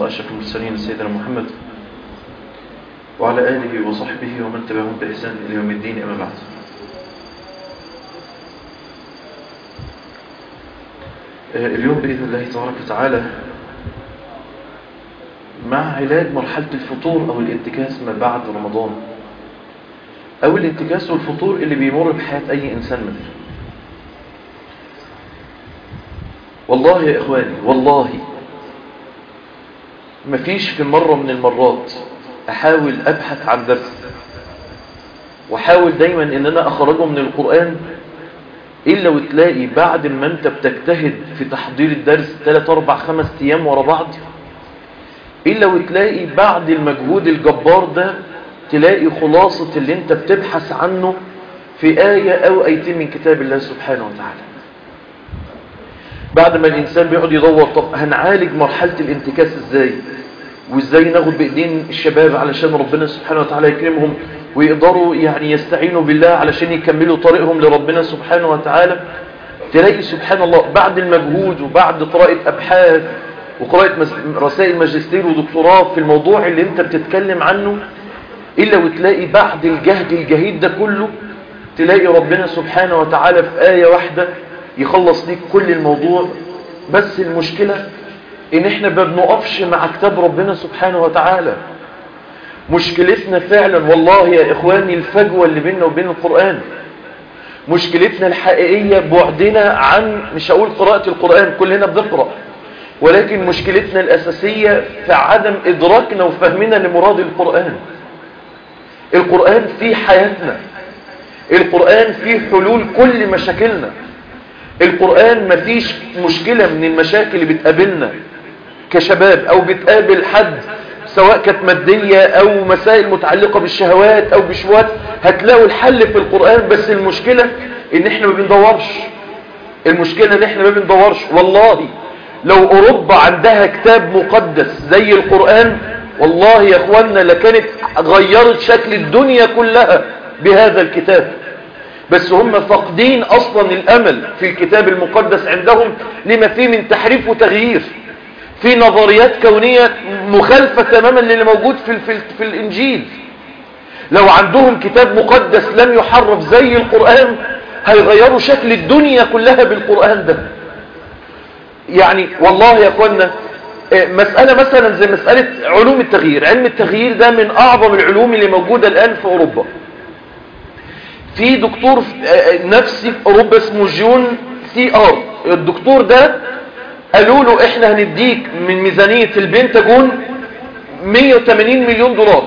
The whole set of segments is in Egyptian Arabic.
على أشرف المرسلين سيدنا محمد وعلى آله وصحبه ومن تبعهم بإحسان إلى يوم الدين أما بعد اليوم بإذن الله تبارك وتعالى مع علاج مرحلة الفطور أو الانتكاس ما بعد رمضان أو الانتكاس والفطور اللي بيمر بحياة أي إنسان مثل والله يا إخواني والله مفيش في مرة من المرات أحاول أبحث عن درس وحاول دايما إن أنا أخرجه من القرآن إلا وتلاقي بعد ما أنت بتجتهد في تحضير الدرس 3 4 5 أيام ورا بعض إلا وتلاقي بعد المجهود الجبار ده تلاقي خلاصة اللي أنت بتبحث عنه في آية أو آيتين من كتاب الله سبحانه وتعالى بعد ما الإنسان بيقعد يدور طب هنعالج مرحلة الانتكاس إزاي وإزاي ناخد بإيدين الشباب علشان ربنا سبحانه وتعالى يكرمهم ويقدروا يعني يستعينوا بالله علشان يكملوا طريقهم لربنا سبحانه وتعالى تلاقي سبحان الله بعد المجهود وبعد قراءة أبحاث وقراءة رسائل ماجستير ودكتوراه في الموضوع اللي انت بتتكلم عنه إلا وتلاقي بعد الجهد الجهيد ده كله تلاقي ربنا سبحانه وتعالى في آية واحدة يخلص ليك كل الموضوع بس المشكلة ان احنا ما بنقفش مع كتاب ربنا سبحانه وتعالى مشكلتنا فعلا والله يا اخواني الفجوة اللي بيننا وبين القرآن مشكلتنا الحقيقية بعدنا عن مش هقول قراءة القرآن كلنا بنقرأ ولكن مشكلتنا الأساسية في عدم إدراكنا وفهمنا لمراد القرآن القرآن في حياتنا القرآن في حلول كل مشاكلنا القرآن مفيش مشكلة من المشاكل اللي بتقابلنا كشباب أو بتقابل حد سواء كانت مادية أو مسائل متعلقة بالشهوات أو بشوات هتلاقوا الحل في القرآن بس المشكلة إن إحنا ما بندورش المشكلة إن إحنا ما بندورش والله لو أوروبا عندها كتاب مقدس زي القرآن والله يا أخوانا لكانت غيرت شكل الدنيا كلها بهذا الكتاب بس هم فاقدين أصلا الأمل في الكتاب المقدس عندهم لما فيه من تحريف وتغيير في نظريات كونية مخالفة تماما للي موجود في, في, في الإنجيل لو عندهم كتاب مقدس لم يحرف زي القرآن هيغيروا شكل الدنيا كلها بالقرآن ده يعني والله يا أخوانا مسألة مثلا زي مسألة علوم التغيير علم التغيير ده من أعظم العلوم اللي موجودة الآن في أوروبا في دكتور نفسي في أوروبا اسمه جون سي آر الدكتور ده قالوا له احنا هنديك من ميزانية البنتاجون 180 مليون دولار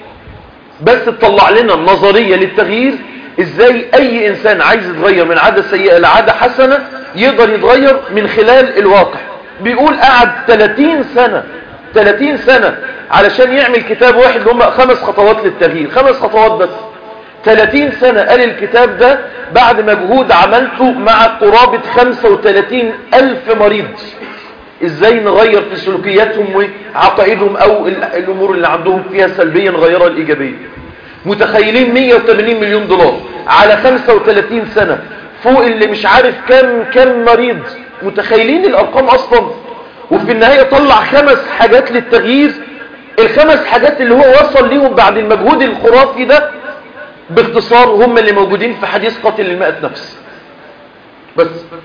بس تطلع لنا النظرية للتغيير ازاي اي انسان عايز يتغير من عادة سيئة لعادة حسنة يقدر يتغير من خلال الواقع بيقول قعد 30 سنة 30 سنة علشان يعمل كتاب واحد هم خمس خطوات للتغيير خمس خطوات بس 30 سنة قال الكتاب ده بعد مجهود عملته مع قرابة 35 ألف مريض ازاي نغير في سلوكياتهم وعقائدهم او الامور اللي عندهم فيها سلبية نغيرها الايجابية متخيلين 180 مليون دولار على 35 سنة فوق اللي مش عارف كم كم مريض متخيلين الارقام اصلا وفي النهاية طلع خمس حاجات للتغيير الخمس حاجات اللي هو وصل ليهم بعد المجهود الخرافي ده باختصار هم اللي موجودين في حديث قاتل المئة نفس بس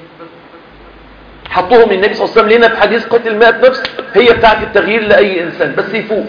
حطوهم النبي صلى الله عليه وسلم لنا في حديث قاتل المئة نفس هي بتاعت التغيير لأي إنسان بس يفوق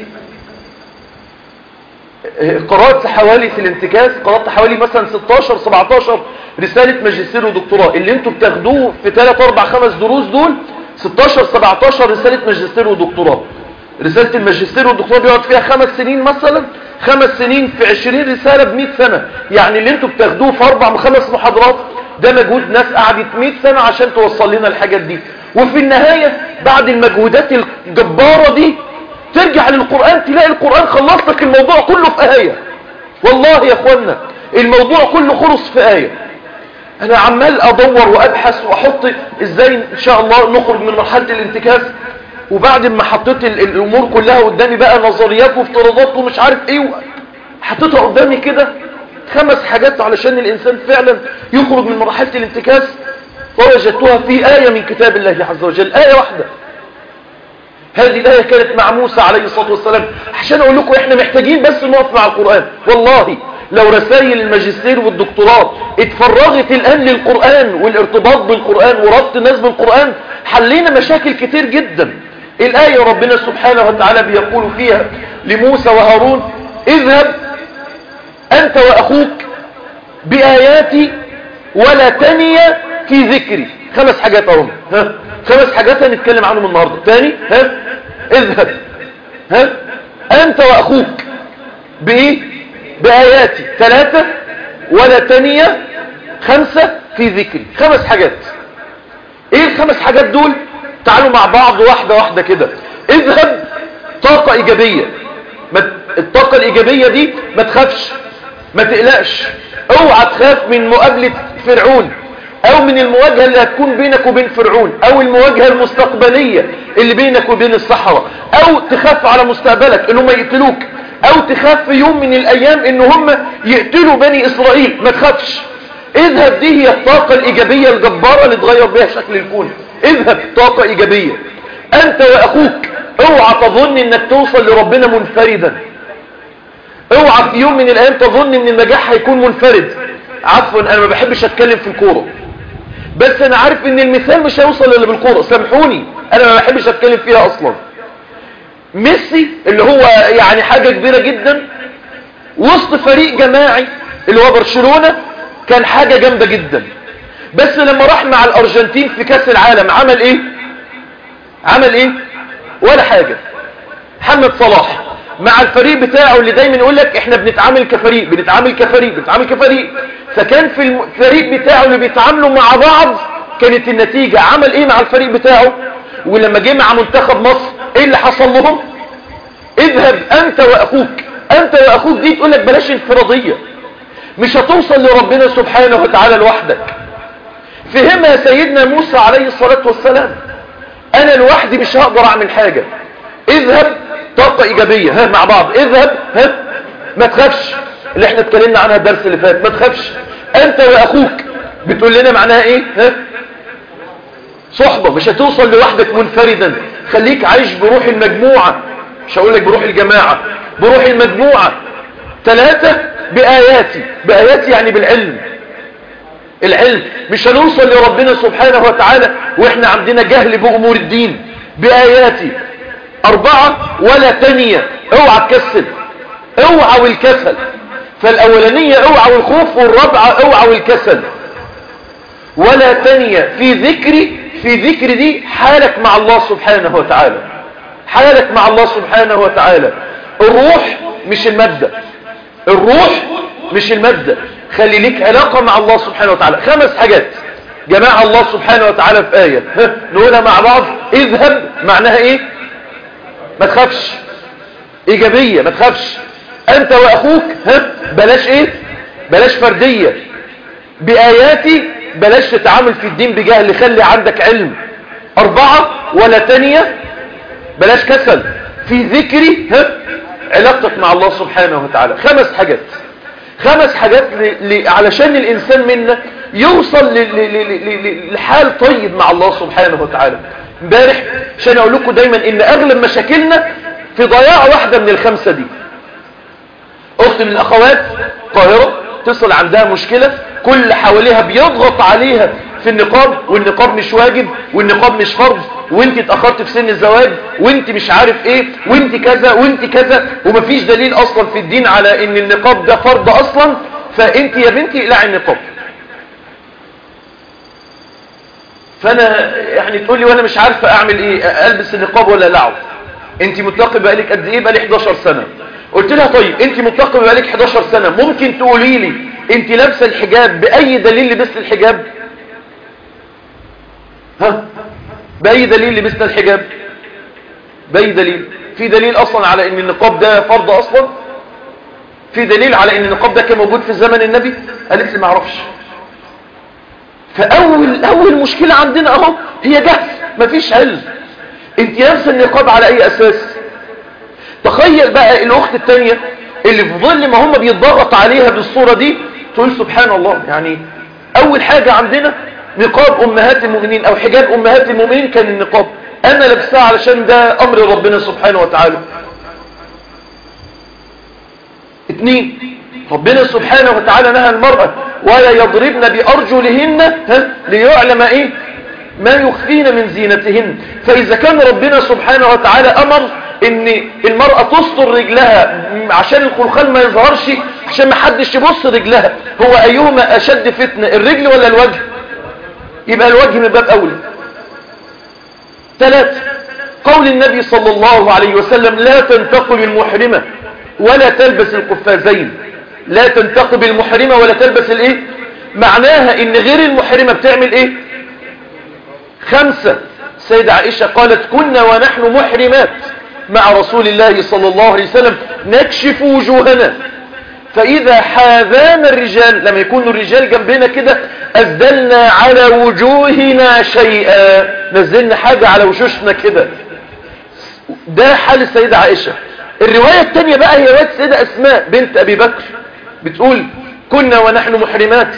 قرأت حوالي في الانتكاس قرأت حوالي مثلا 16 17 رسالة ماجستير ودكتوراه اللي انتوا بتاخدوه في 3 4 5 دروس دول 16 17 رسالة ماجستير ودكتوراه رسالة الماجستير والدكتوراه بيقعد فيها خمس سنين مثلا خمس سنين في 20 رسالة ب 100 سنة يعني اللي انتوا بتاخدوه في اربع وخمس محاضرات ده مجهود ناس قعدت 100 سنة عشان توصل لنا الحاجات دي وفي النهاية بعد المجهودات الجبارة دي ترجع للقرآن تلاقي القرآن خلص لك الموضوع كله في آية والله يا اخوانا الموضوع كله خلص في آية انا عمال ادور وابحث واحط ازاي ان شاء الله نخرج من مرحلة الانتكاس وبعد ما حطيت الامور كلها قدامي بقى نظريات وافتراضات ومش عارف ايه حطيتها قدامي كده خمس حاجات علشان الانسان فعلا يخرج من مرحلة الانتكاس ووجدتها في آية من كتاب الله عز وجل آية واحدة هذه الآية كانت مع موسى عليه الصلاة والسلام عشان أقول لكم إحنا محتاجين بس نقف مع القرآن والله لو رسائل الماجستير والدكتوراه اتفرغت الآن للقرآن والارتباط بالقرآن وربط الناس بالقرآن حلينا مشاكل كتير جدا الآية ربنا سبحانه وتعالى بيقول فيها لموسى وهارون اذهب أنت وأخوك بآياتي ولا تني في ذكري خمس حاجات اهم ها خمس حاجات هنتكلم عنهم النهاردة تاني ها اذهب ها أنت وأخوك بإيه بآياتي ثلاثة ولا تنية خمسة في ذكري خمس حاجات ايه الخمس حاجات دول تعالوا مع بعض واحدة واحدة كده اذهب طاقة ايجابية ما الطاقة الايجابية دي ما تخافش ما تقلقش اوعى تخاف من مقابلة فرعون او من المواجهة اللي هتكون بينك وبين فرعون او المواجهة المستقبلية اللي بينك وبين الصحراء او تخاف على مستقبلك انهم يقتلوك او تخاف في يوم من الايام ان هم يقتلوا بني اسرائيل ما تخافش اذهب دي هي الطاقة الايجابية الجبارة اللي تغير بها شكل الكون اذهب طاقة ايجابية انت واخوك اوعى تظن انك توصل لربنا منفردا اوعى في يوم من الايام تظن ان النجاح هيكون منفرد عفوا انا ما بحبش اتكلم في الكورة بس انا عارف ان المثال مش هيوصل الا بالكورة سامحوني انا ما بحبش اتكلم فيها اصلا ميسي اللي هو يعني حاجة كبيرة جدا وسط فريق جماعي اللي هو برشلونة كان حاجة جامدة جدا بس لما راح مع الارجنتين في كاس العالم عمل ايه عمل ايه ولا حاجة محمد صلاح مع الفريق بتاعه اللي دايما يقول لك احنا بنتعامل كفريق بنتعامل كفريق بنتعامل كفريق فكان في الفريق بتاعه اللي بيتعاملوا مع بعض كانت النتيجة عمل ايه مع الفريق بتاعه ولما جه مع منتخب مصر ايه اللي حصل لهم اذهب انت واخوك انت واخوك دي تقول لك بلاش انفرادية مش هتوصل لربنا سبحانه وتعالى لوحدك فهمها سيدنا موسى عليه الصلاة والسلام انا لوحدي مش هقدر اعمل حاجة اذهب طاقة ايجابية ها مع بعض اذهب ها ما تخافش اللي احنا اتكلمنا عنها الدرس اللي فات ما تخافش انت واخوك بتقول لنا معناها ايه ها صحبة مش هتوصل لوحدك منفردا خليك عايش بروح المجموعة مش هقول لك بروح الجماعة بروح المجموعة ثلاثة بآياتي بآياتي يعني بالعلم العلم مش هنوصل لربنا سبحانه وتعالى واحنا عندنا جهل بأمور الدين بآياتي أربعة ولا تانية اوعى تكسل اوعى والكسل فالأولانية اوعى والخوف والرابعة اوعى والكسل ولا تانية في ذكري في ذكر دي حالك مع الله سبحانه وتعالى حالك مع الله سبحانه وتعالى الروح مش المادة الروح مش المادة خلي لك علاقة مع الله سبحانه وتعالى خمس حاجات جماعة الله سبحانه وتعالى في آية نقولها مع بعض اذهب معناها ايه ما تخافش ايجابية ما تخافش انت واخوك ها بلاش ايه بلاش فردية بآياتي بلاش تتعامل في الدين بجهل خلي عندك علم اربعة ولا تانية بلاش كسل في ذكري ها علاقتك مع الله سبحانه وتعالى خمس حاجات خمس حاجات ل... ل... علشان الانسان منا يوصل ل... ل... لحال طيب مع الله سبحانه وتعالى امبارح عشان اقول لكم دايما ان اغلب مشاكلنا في ضياع واحدة من الخمسة دي اخت من الاخوات قاهرة تصل عندها مشكلة كل حواليها بيضغط عليها في النقاب والنقاب مش واجب والنقاب مش فرض وانت اتأخرت في سن الزواج وانت مش عارف ايه وانت كذا وانت كذا ومفيش دليل اصلا في الدين على ان النقاب ده فرض اصلا فانت يا بنتي اقلعي النقاب فانا يعني تقول لي وانا مش عارفه اعمل ايه البس النقاب ولا اقلعه انت متلقي بقالك قد ايه بقالي 11 سنه قلت لها طيب انت متلقي بقالك 11 سنه ممكن تقولي لي انت لابسه الحجاب باي دليل لبست الحجاب ها باي دليل لبست الحجاب باي دليل في دليل اصلا على ان النقاب ده فرض اصلا في دليل على ان النقاب ده كان موجود في زمن النبي قالت لي ما اعرفش فاول اول مشكله عندنا اهو هي جهل مفيش علم انت لابسه النقاب على اي اساس تخيل بقى الاخت التانية اللي في ظل ما هم بيتضغط عليها بالصورة دي تقول سبحان الله يعني اول حاجة عندنا نقاب امهات المؤمنين او حجاب امهات المؤمنين كان النقاب انا لابسها علشان ده امر ربنا سبحانه وتعالى اتنين ربنا سبحانه وتعالى نهى المرأة ولا يضربن بأرجلهن ها ليعلم ايه ما يخفين من زينتهن فإذا كان ربنا سبحانه وتعالى أمر ان المرأة تستر رجلها عشان الخلخال ما يظهرش عشان ما حدش يبص رجلها هو أيهما أشد فتنة الرجل ولا الوجه يبقى الوجه من باب أولى ثلاثة قول النبي صلى الله عليه وسلم لا تنتقل المحرمة ولا تلبس القفازين لا تنتقب المحرمة ولا تلبس الايه معناها ان غير المحرمة بتعمل ايه خمسة سيدة عائشة قالت كنا ونحن محرمات مع رسول الله صلى الله عليه وسلم نكشف وجوهنا فإذا حاذانا الرجال لما يكونوا الرجال جنبنا كده أزدلنا على وجوهنا شيئا نزلنا حاجة على وشوشنا كده ده حال السيدة عائشة الرواية التانية بقى هي رواية السيدة أسماء بنت أبي بكر بتقول كنا ونحن محرمات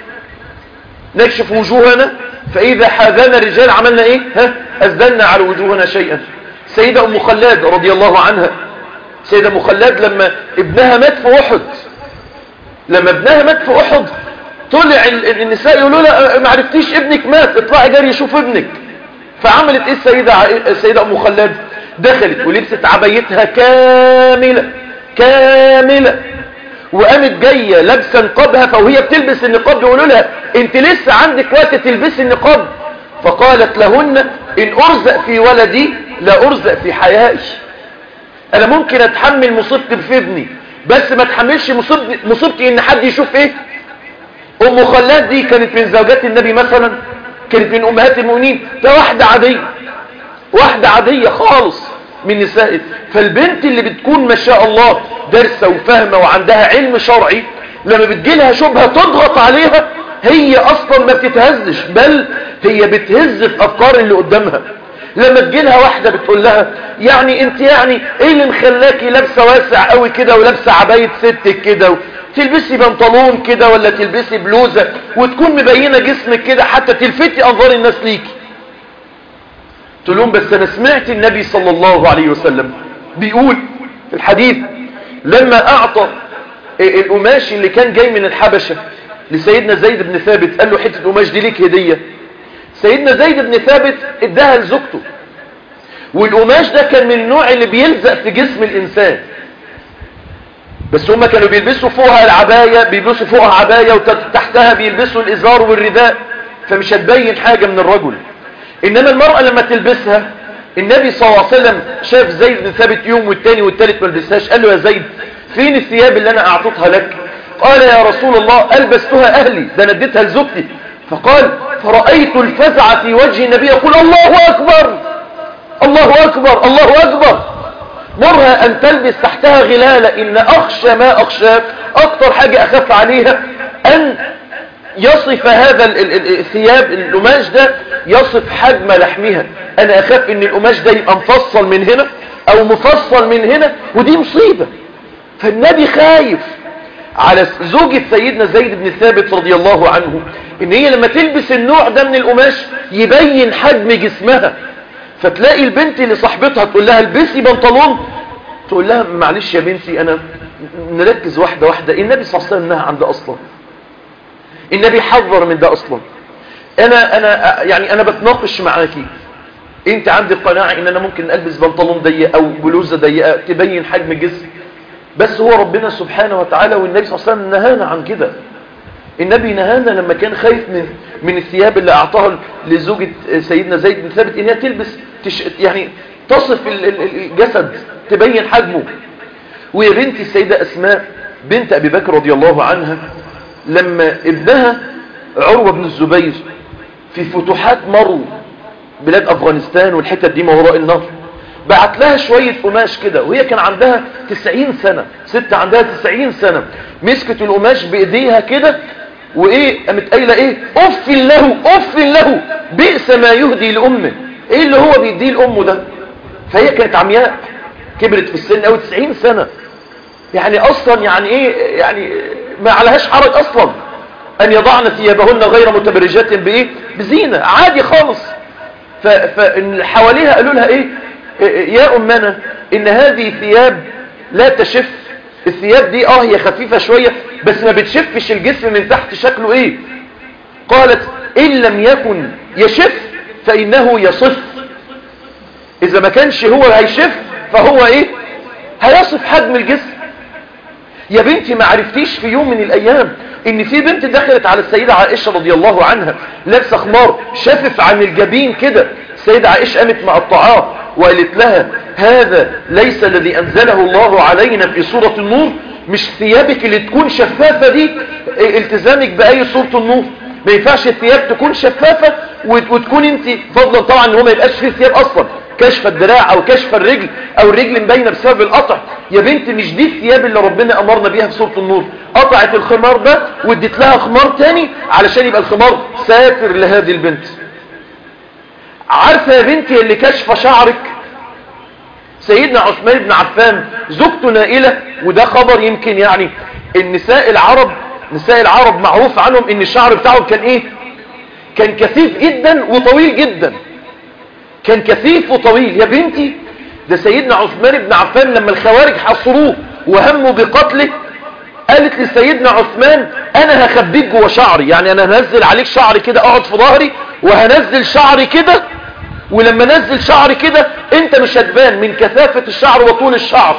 نكشف وجوهنا فإذا حاذانا الرجال عملنا إيه ها أزدلنا على وجوهنا شيئا سيدة أم خلاد رضي الله عنها سيدة أم خلاد لما ابنها مات في أحد لما ابنها مات في أحد طلع النساء يقولوا لها ما عرفتيش ابنك مات اطلعي جري شوف ابنك فعملت ايه السيدة, السيدة أم خلاد دخلت ولبست عبايتها كاملة كاملة وقامت جاية لابسة نقابها فوهي بتلبس النقاب يقولوا لها انت لسه عندك وقت تلبسي النقاب فقالت لهن ان ارزق في ولدي لا ارزق في حيائي انا ممكن اتحمل مصيبتي في ابني بس ما اتحملش مصيبتي ان حد يشوف ايه ام خلاد دي كانت من زوجات النبي مثلا كانت من امهات المؤمنين ده واحدة عادية واحدة عادية خالص من نسائه فالبنت اللي بتكون ما شاء الله دارسة وفاهمة وعندها علم شرعي لما بتجيلها شبهة تضغط عليها هي اصلا ما بتتهزش بل هي بتهز في افكار اللي قدامها لما تجيلها واحدة بتقول لها يعني انت يعني ايه اللي مخلاكي لابسة واسع قوي كده ولابسة عباية ستك كده تلبسي بنطلون كده ولا تلبسي بلوزة وتكون مبينة جسمك كده حتى تلفتي انظار الناس ليكي قلت لهم بس انا سمعت النبي صلى الله عليه وسلم بيقول في الحديث لما اعطى القماش اللي كان جاي من الحبشة لسيدنا زيد بن ثابت قال له حتة قماش دي ليك هدية سيدنا زيد بن ثابت اداها لزوجته والقماش ده كان من النوع اللي بيلزق في جسم الانسان بس هما كانوا بيلبسوا فوقها العباية بيلبسوا فوقها عباية وتحتها بيلبسوا الازار والرداء فمش هتبين حاجة من الرجل انما المرأة لما تلبسها النبي صلى الله عليه وسلم شاف زيد بن ثابت يوم والتاني والتالت ما لبسهاش قال له يا زيد فين الثياب اللي انا اعطيتها لك قال يا رسول الله البستها اهلي ده انا اديتها لزوجتي فقال فرأيت الفزع في وجه النبي يقول الله اكبر الله اكبر الله اكبر مرها ان تلبس تحتها غلالة ان اخشى ما اخشى اكتر حاجة اخاف عليها ان يصف هذا الثياب القماش ده يصف حجم لحمها انا اخاف ان القماش ده يبقى مفصل من هنا او مفصل من هنا ودي مصيبة فالنبي خايف على زوجة سيدنا زيد بن ثابت رضي الله عنه ان هي لما تلبس النوع ده من القماش يبين حجم جسمها فتلاقي البنت اللي صاحبتها تقول لها البسي بنطلون تقول لها معلش يا بنتي انا نركز واحدة واحدة النبي صلى الله عليه وسلم نهى عن ده اصلا النبي حذر من ده اصلا انا انا يعني انا بتناقش معاكي انت عندك قناعة ان انا ممكن البس بنطلون ضيق او بلوزة ضيقة تبين حجم الجسم بس هو ربنا سبحانه وتعالى والنبي صلى الله عليه وسلم نهانا عن كده النبي نهانا لما كان خايف من من الثياب اللي اعطاها لزوجة سيدنا زيد بن ثابت انها تلبس تش يعني تصف الجسد تبين حجمه ويا بنت السيدة اسماء بنت ابي بكر رضي الله عنها لما ابنها عروة بن الزبير في فتوحات مرو بلاد افغانستان والحتة دي ما وراء النهر بعت لها شوية قماش كده وهي كان عندها تسعين سنة ست عندها تسعين سنة مسكت القماش بايديها كده وايه قامت قايله ايه اف له اف له بئس ما يهدي لامه ايه اللي هو بيديه لامه ده فهي كانت عمياء كبرت في السن قوي 90 سنة يعني اصلا يعني ايه يعني ما عليهاش حرج اصلا ان يضعن ثيابهن غير متبرجات بايه بزينة عادي خالص فحواليها قالوا لها ايه يا امنا ان هذه ثياب لا تشف الثياب دي اه هي خفيفة شوية بس ما بتشفش الجسم من تحت شكله ايه قالت ان لم يكن يشف فانه يصف اذا ما كانش هو هيشف فهو ايه هيصف حجم الجسم يا بنتي ما عرفتيش في يوم من الايام ان في بنت دخلت على السيدة عائشة رضي الله عنها لابسه خمار شافف عن الجبين كده السيدة عائشة قامت مقطعاه وقالت لها هذا ليس الذي انزله الله علينا في سورة النور مش ثيابك اللي تكون شفافة دي التزامك بأي سورة النور ما ينفعش الثياب تكون شفافة وتكون انت فضلا طبعا ان هو ما يبقاش فيه ثياب اصلا كشف الدراع او كشف الرجل او الرجل مبينه بسبب القطع يا بنت مش دي الثياب اللي ربنا امرنا بيها في سوره النور قطعت الخمار ده واديت لها خمار تاني علشان يبقى الخمار ساتر لهذه البنت عارفه يا بنتي اللي كشف شعرك سيدنا عثمان بن عفان زوجته نائله وده خبر يمكن يعني النساء العرب نساء العرب معروف عنهم ان الشعر بتاعهم كان ايه كان كثيف جدا وطويل جدا كان كثيف وطويل يا بنتي ده سيدنا عثمان بن عفان لما الخوارج حصروه وهموا بقتله قالت لسيدنا عثمان انا هخبيك جوه شعري يعني انا هنزل عليك شعري كده اقعد في ظهري وهنزل شعري كده ولما نزل شعري كده انت مش هتبان من كثافة الشعر وطول الشعر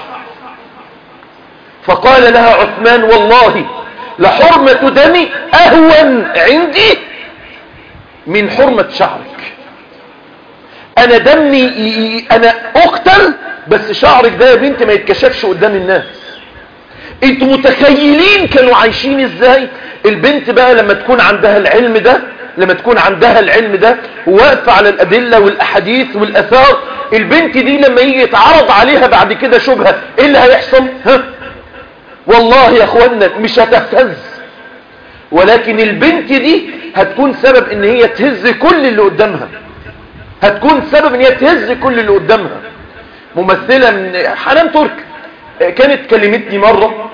فقال لها عثمان والله لحرمة دمي اهون عندي من حرمة شعرك انا دمي انا اقتل بس شعرك ده يا بنت ما يتكشفش قدام الناس انتوا متخيلين كانوا عايشين ازاي البنت بقى لما تكون عندها العلم ده لما تكون عندها العلم ده واقفة على الادلة والاحاديث والاثار البنت دي لما يجي يتعرض عليها بعد كده شبهة ايه اللي هيحصل ها والله يا اخوانا مش هتهتز ولكن البنت دي هتكون سبب ان هي تهز كل اللي قدامها هتكون سبب ان هي تهز كل اللي قدامها ممثلة من حنان ترك كانت كلمتني مرة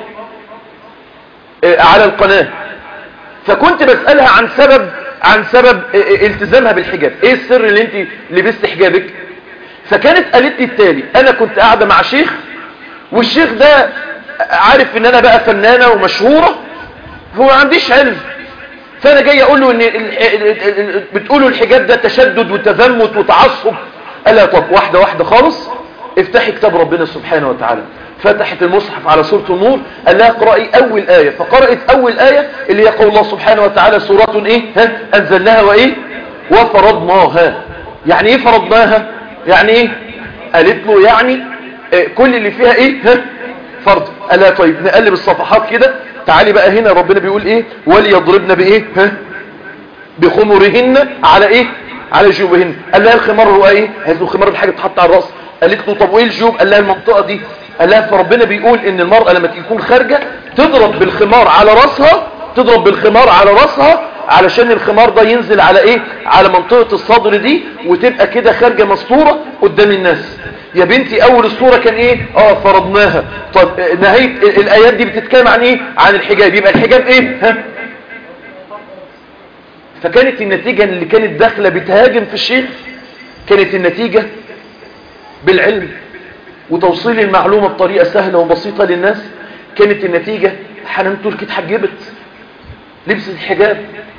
على القناة فكنت بسألها عن سبب عن سبب التزامها بالحجاب ايه السر اللي انت لبست حجابك فكانت قالت لي التالي انا كنت قاعدة مع شيخ والشيخ ده عارف ان انا بقى فنانة ومشهورة هو ما عنديش علم فانا جاي اقول له ان بتقولوا الحجاب ده تشدد وتذمت وتعصب قال طب واحدة واحدة خالص افتحي كتاب ربنا سبحانه وتعالى فتحت المصحف على سورة النور قال لها اقرأي اول آية فقرأت اول آية اللي هي قول الله سبحانه وتعالى سورة ايه ها انزلناها وايه وفرضناها يعني ايه فرضناها يعني ايه قالت له يعني اه كل اللي فيها ايه ها فرض قال لها طيب نقلب الصفحات كده تعالي بقى هنا ربنا بيقول ايه وليضربن بايه ها بخمرهن على ايه على جيوبهن قال لها الخمار هو ايه قالت له الخمار الحاجه تحط على الراس قالت له طب وايه الجيوب قال لها المنطقه دي قال لها فربنا بيقول ان المرأة لما تكون خارجة تضرب بالخمار على راسها تضرب بالخمار على راسها علشان الخمار ده ينزل على ايه على منطقة الصدر دي وتبقى كده خارجة مستورة قدام الناس يا بنتي اول الصورة كان ايه اه فرضناها طب نهاية الايات دي بتتكلم عن ايه عن الحجاب يبقى الحجاب ايه ها فكانت النتيجة اللي كانت داخلة بتهاجم في الشيخ كانت النتيجة بالعلم وتوصيل المعلومة بطريقة سهلة وبسيطة للناس كانت النتيجة حنان تركي اتحجبت لبست الحجاب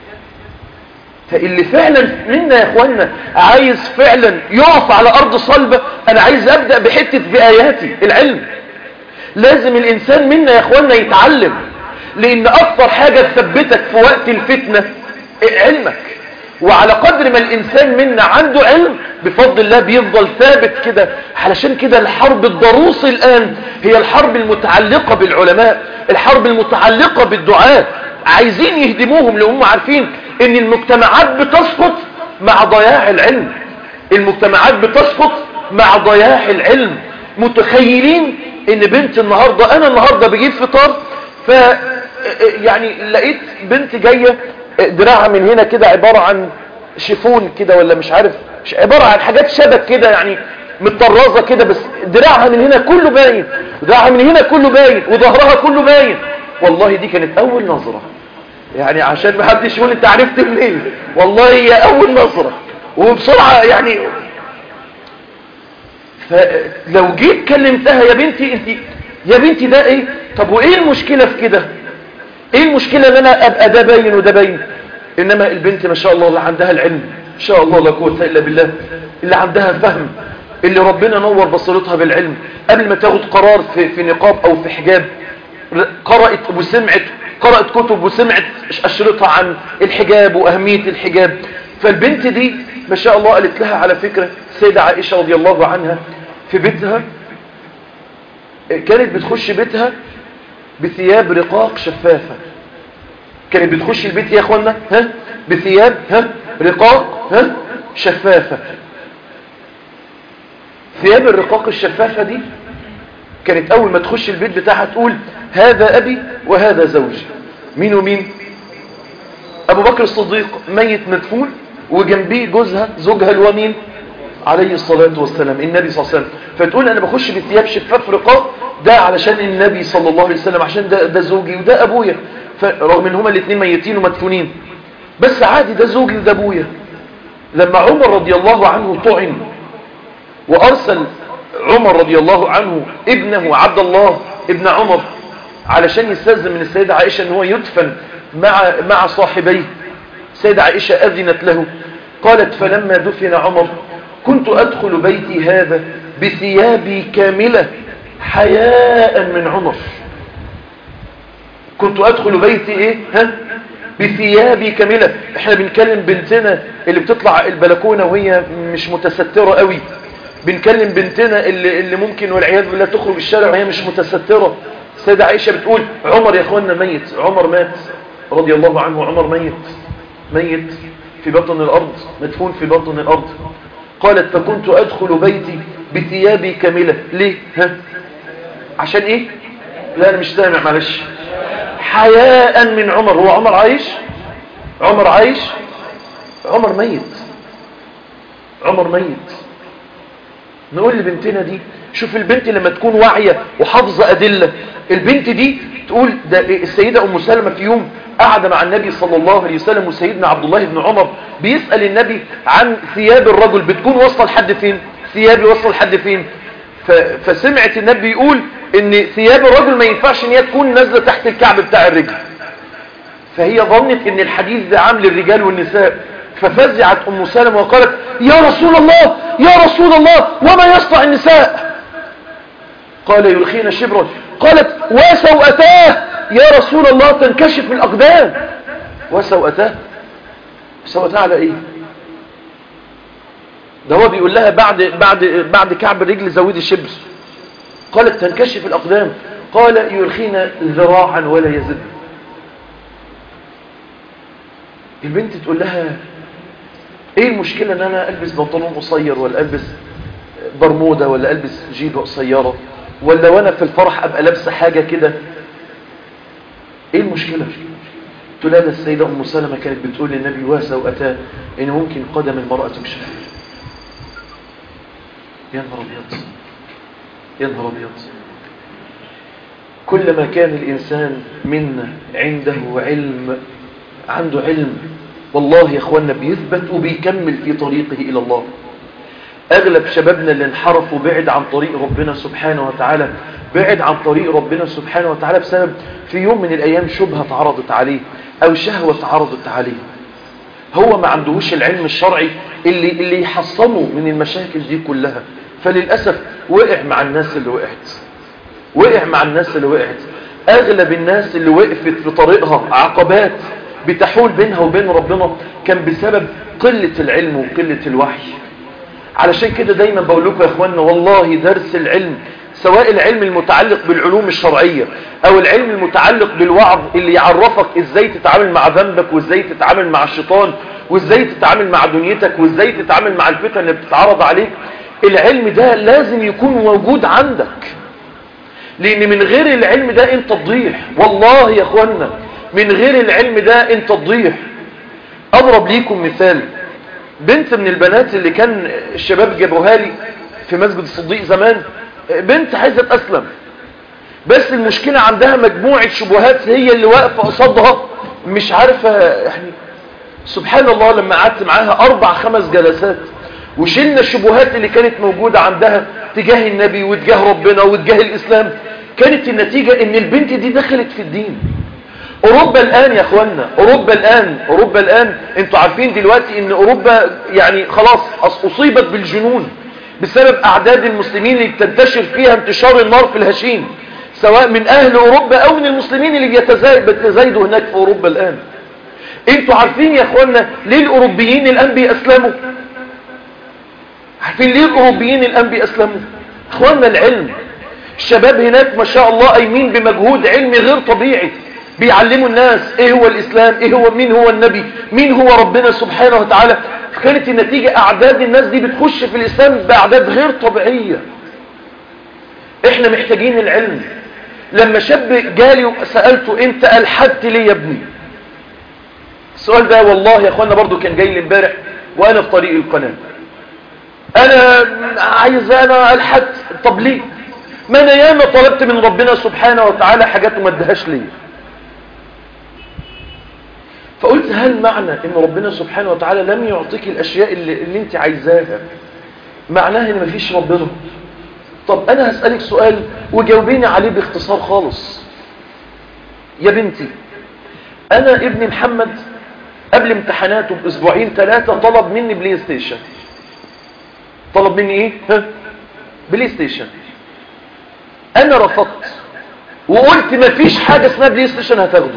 فاللي فعلا منا يا اخوانا عايز فعلا يقف على ارض صلبة انا عايز ابدأ بحتة بآياتي العلم لازم الانسان منا يا اخوانا يتعلم لان اكتر حاجة تثبتك في وقت الفتنة علمك وعلى قدر ما الإنسان منا عنده علم بفضل الله بيفضل ثابت كده علشان كده الحرب الضروس الآن هي الحرب المتعلقة بالعلماء الحرب المتعلقة بالدعاء عايزين يهدموهم لهم عارفين ان المجتمعات بتسقط مع ضياع العلم المجتمعات بتسقط مع ضياع العلم متخيلين ان بنت النهاردة انا النهاردة بجيب فطار ف يعني لقيت بنت جاية دراعها من هنا كده عبارة عن شيفون كده ولا مش عارف عبارة عن حاجات شبك كده يعني متطرزة كده بس دراعها من هنا كله باين ودراعها من هنا كله باين وظهرها كله باين والله دي كانت اول نظرة يعني عشان ما حدش يقول انت عرفت منين والله هي اول نظرة وبسرعة يعني فلو جيت كلمتها يا بنتي انت يا بنتي ده ايه طب وايه المشكلة في كده ايه المشكلة ان انا ابقى ده باين وده باين انما البنت ما شاء الله اللي عندها العلم ما شاء الله لا قوه الا بالله اللي عندها فهم اللي ربنا نور بصيرتها بالعلم قبل ما تاخد قرار في, في نقاب او في حجاب قرأت وسمعت قرأت كتب وسمعت أشرطها عن الحجاب وأهمية الحجاب فالبنت دي ما شاء الله قالت لها على فكرة السيدة عائشة رضي الله عنها في بيتها كانت بتخش بيتها بثياب رقاق شفافة كانت بتخش البيت يا اخوانا ها بثياب ها رقاق ها شفافة ثياب الرقاق الشفافة دي كانت اول ما تخش البيت بتاعها تقول هذا ابي وهذا زوجي مين ومين ابو بكر الصديق ميت مدفون وجنبيه جوزها زوجها الومين عليه الصلاة والسلام النبي صلى الله عليه وسلم فتقول انا بخش بثياب شفاف رقاق ده علشان النبي صلى الله عليه وسلم عشان ده, ده زوجي وده ابويا رغم ان هما الاثنين ميتين ومدفونين بس عادي ده زوجي وده ابويا لما عمر رضي الله عنه طعن وارسل عمر رضي الله عنه ابنه عبد الله ابن عمر علشان يستاذن من السيدة عائشة ان هو يدفن مع مع صاحبيه السيدة عائشة اذنت له قالت فلما دفن عمر كنت ادخل بيتي هذا بثيابي كاملة حياء من عمر كنت ادخل بيتي ايه ها بثيابي كاملة احنا بنكلم بنتنا اللي بتطلع البلكونة وهي مش متسترة قوي بنكلم بنتنا اللي, اللي ممكن والعياذ بالله تخرج الشارع وهي مش متسترة السيدة عائشة بتقول عمر يا اخوانا ميت عمر مات رضي الله عنه عمر ميت ميت في بطن الارض مدفون في بطن الارض قالت فكنت ادخل بيتي بثيابي كاملة ليه ها عشان ايه لا انا مش سامع معلش حياء من عمر هو عمر عايش عمر عايش عمر ميت عمر ميت نقول لبنتنا دي شوف البنت لما تكون واعية وحافظة أدلة البنت دي تقول ده السيدة أم سلمة في يوم قعد مع النبي صلى الله عليه وسلم وسيدنا عبد الله بن عمر بيسأل النبي عن ثياب الرجل بتكون وصل لحد فين ثيابي وصل لحد فين فسمعت النبي يقول ان ثياب الرجل ما ينفعش ان هي تكون نازله تحت الكعب بتاع الرجل فهي ظنت ان الحديث ده عام للرجال والنساء ففزعت ام سلمة وقالت يا رسول الله يا رسول الله وما يصنع النساء قال يلخين شبرا قالت وسوأتاه يا رسول الله تنكشف الأقدام وسوأتاه سوأتاه على ايه ده هو بيقول لها بعد بعد بعد كعب الرجل زودي شبر قالت تنكشف الأقدام قال يرخينا ذراعا ولا يزد البنت تقول لها ايه المشكلة ان انا البس بنطلون قصير ولا البس برمودة ولا البس جيبة قصيرة ولا وانا في الفرح ابقى لابسه حاجة كده ايه المشكلة تقول لها السيدة ام سلمة كانت بتقول للنبي واسى واتاه ان ممكن قدم المرأة تكشف يا نهار ابيض يا نهار ابيض كلما كان الانسان منا عنده علم عنده علم والله يا اخوانا بيثبت وبيكمل في طريقه الى الله اغلب شبابنا اللي انحرف وبعد عن طريق ربنا سبحانه وتعالى بعد عن طريق ربنا سبحانه وتعالى بسبب في يوم من الايام شبهة اتعرضت عليه او شهوة اتعرضت عليه هو ما عندهوش العلم الشرعي اللي, اللي يحصنه من المشاكل دي كلها فللأسف وقع مع الناس اللي وقعت وقع مع الناس اللي وقعت اغلب الناس اللي وقفت في طريقها عقبات بتحول بينها وبين ربنا كان بسبب قلة العلم وقلة الوحي علشان كده دايما بقول لكم يا اخوانا والله درس العلم سواء العلم المتعلق بالعلوم الشرعية او العلم المتعلق بالوعظ اللي يعرفك ازاي تتعامل مع ذنبك وازاي تتعامل مع الشيطان وازاي تتعامل مع دنيتك وازاي تتعامل مع الفتن اللي بتتعرض عليك العلم ده لازم يكون موجود عندك لان من غير العلم ده انت تضيع والله يا اخوانا من غير العلم ده انت تضيع اضرب ليكم مثال بنت من البنات اللي كان الشباب جابوها لي في مسجد الصديق زمان بنت عايزه تسلم بس المشكلة عندها مجموعة شبهات هي اللي واقفة قصادها مش عارفة يعني سبحان الله لما قعدت معاها أربع خمس جلسات وشلنا الشبهات اللي كانت موجودة عندها تجاه النبي وتجاه ربنا وتجاه الإسلام كانت النتيجة ان البنت دي دخلت في الدين اوروبا الان يا اخوانا اوروبا الان اوروبا الان انتوا عارفين دلوقتي ان اوروبا يعني خلاص اصيبت بالجنون بسبب اعداد المسلمين اللي بتنتشر فيها انتشار النار في الهشيم سواء من اهل اوروبا او من المسلمين اللي بيتزايدوا هناك في اوروبا الان انتوا عارفين يا اخوانا ليه الاوروبيين الان بيأسلموا عارفين ليه الاوروبيين الان بيأسلموا اخوانا العلم الشباب هناك ما شاء الله قايمين بمجهود علمي غير طبيعي بيعلموا الناس ايه هو الاسلام ايه هو مين هو النبي مين هو ربنا سبحانه وتعالى كانت النتيجة اعداد الناس دي بتخش في الاسلام باعداد غير طبيعية احنا محتاجين العلم لما شاب جالي وسألته انت الحدت ليه يا ابني السؤال ده والله يا اخوانا برضو كان جاي لي امبارح وانا في طريق القناة انا عايز انا الحدت طب ليه ما انا ياما طلبت من ربنا سبحانه وتعالى حاجات وما ادهاش ليا فقلت هل معنى ان ربنا سبحانه وتعالى لم يعطيك الاشياء اللي, اللي انت عايزاها معناها ان مفيش ربنا طب انا هسألك سؤال وجاوبيني عليه باختصار خالص يا بنتي انا ابن محمد قبل امتحاناته باسبوعين ثلاثة طلب مني بلاي ستيشن طلب مني ايه ها بلاي ستيشن انا رفضت وقلت مفيش حاجة اسمها بلاي ستيشن هتاخده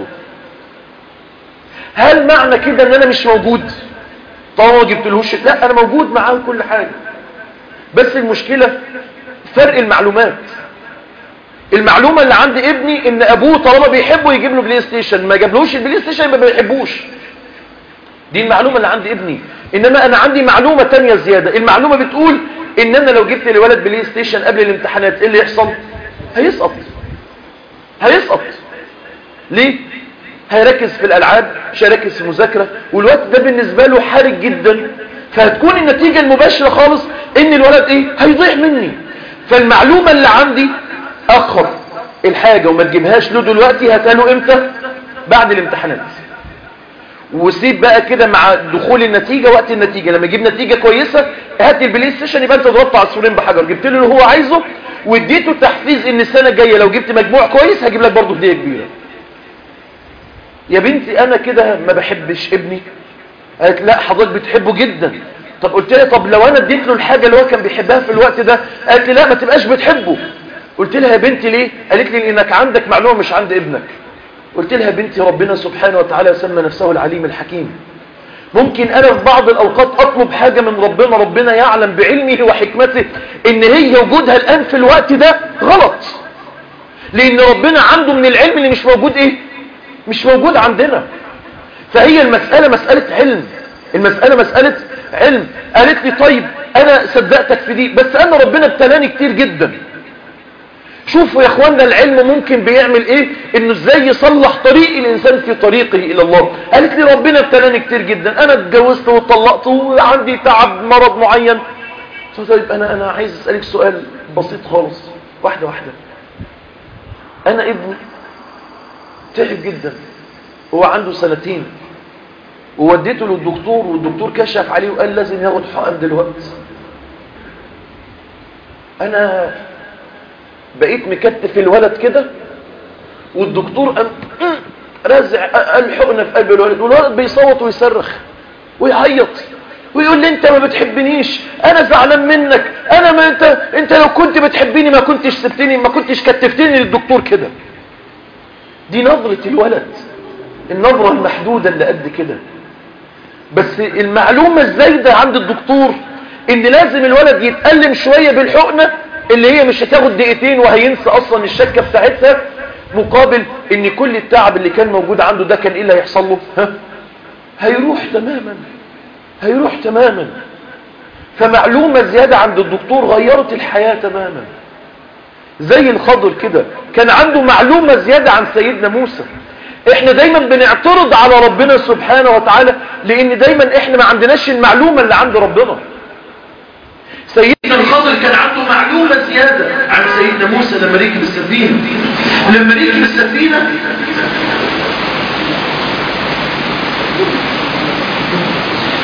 هل معنى كده ان انا مش موجود طالما ما جبتلهوش لا انا موجود معاه كل حاجة بس المشكلة فرق المعلومات المعلومة اللي عند ابني ان ابوه طالما بيحبه يجيب له بلاي ستيشن ما جابلوش البلاي ستيشن يبقى ما بيحبوش دي المعلومة اللي عند ابني انما انا عندي معلومة تانية زيادة المعلومة بتقول ان انا لو جبت لولد بلاي ستيشن قبل الامتحانات ايه اللي يحصل هيسقط هيسقط ليه هيركز في الالعاب مش هيركز في المذاكره والوقت ده بالنسبه له حرج جدا فهتكون النتيجه المباشره خالص ان الولد ايه هيضيع مني فالمعلومه اللي عندي اخر الحاجه وما تجيبهاش له دلوقتي هاتها له امتى بعد الامتحانات وسيب بقى كده مع دخول النتيجة وقت النتيجة لما يجيب نتيجة كويسة هات البلاي ستيشن يبقى انت ضربت عصفورين بحجر جبت له اللي هو عايزه واديته تحفيز ان السنة الجاية لو جبت مجموع كويس هجيب لك برضه هدية كبيرة يا بنتي انا كده ما بحبش ابني قالت لا حضرتك بتحبه جدا طب قلت لها طب لو انا اديت له الحاجة اللي هو كان بيحبها في الوقت ده قالت لي لا ما تبقاش بتحبه قلت لها يا بنتي ليه قالت لي لانك عندك معلومة مش عند ابنك قلت لها بنتي ربنا سبحانه وتعالى سمى نفسه العليم الحكيم ممكن انا في بعض الاوقات اطلب حاجة من ربنا ربنا يعلم بعلمه وحكمته ان هي وجودها الان في الوقت ده غلط لان ربنا عنده من العلم اللي مش موجود ايه مش موجود عندنا فهي المسألة مسألة علم المسألة مسألة علم قالت لي طيب انا صدقتك في دي بس انا ربنا ابتلاني كتير جدا شوفوا يا اخوانا العلم ممكن بيعمل ايه انه ازاي يصلح طريق الانسان في طريقه الى الله قالت لي ربنا ابتلاني كتير جدا انا اتجوزت واتطلقت وعندي تعب مرض معين طيب انا انا عايز اسالك سؤال بسيط خالص واحده واحده انا ابني تعب جدا هو عنده سنتين ووديته للدكتور والدكتور كشف عليه وقال لازم ياخد حقن دلوقتي انا بقيت مكتف الولد كده والدكتور قام رازع الحقنه في قلب الولد والولد بيصوت ويصرخ ويعيط ويقول لي انت ما بتحبنيش انا زعلان منك انا ما انت انت لو كنت بتحبني ما كنتش سبتني ما كنتش كتفتني للدكتور كده دي نظرة الولد النظرة المحدودة اللي قد كده بس المعلومة الزايدة عند الدكتور ان لازم الولد يتألم شوية بالحقنة اللي هي مش هتاخد دقيقتين وهينسى اصلا الشكة بتاعتها مقابل ان كل التعب اللي كان موجود عنده ده كان ايه اللي هيحصل له ها؟ هيروح تماما هيروح تماما فمعلومة زيادة عند الدكتور غيرت الحياة تماما زي الخضر كده كان عنده معلومة زيادة عن سيدنا موسى احنا دايما بنعترض على ربنا سبحانه وتعالى لان دايما احنا ما عندناش المعلومة اللي عند ربنا سيدنا الخضر كان عنده معلومة زيادة عن سيدنا موسى لما ركب السفينة لما ركب السفينة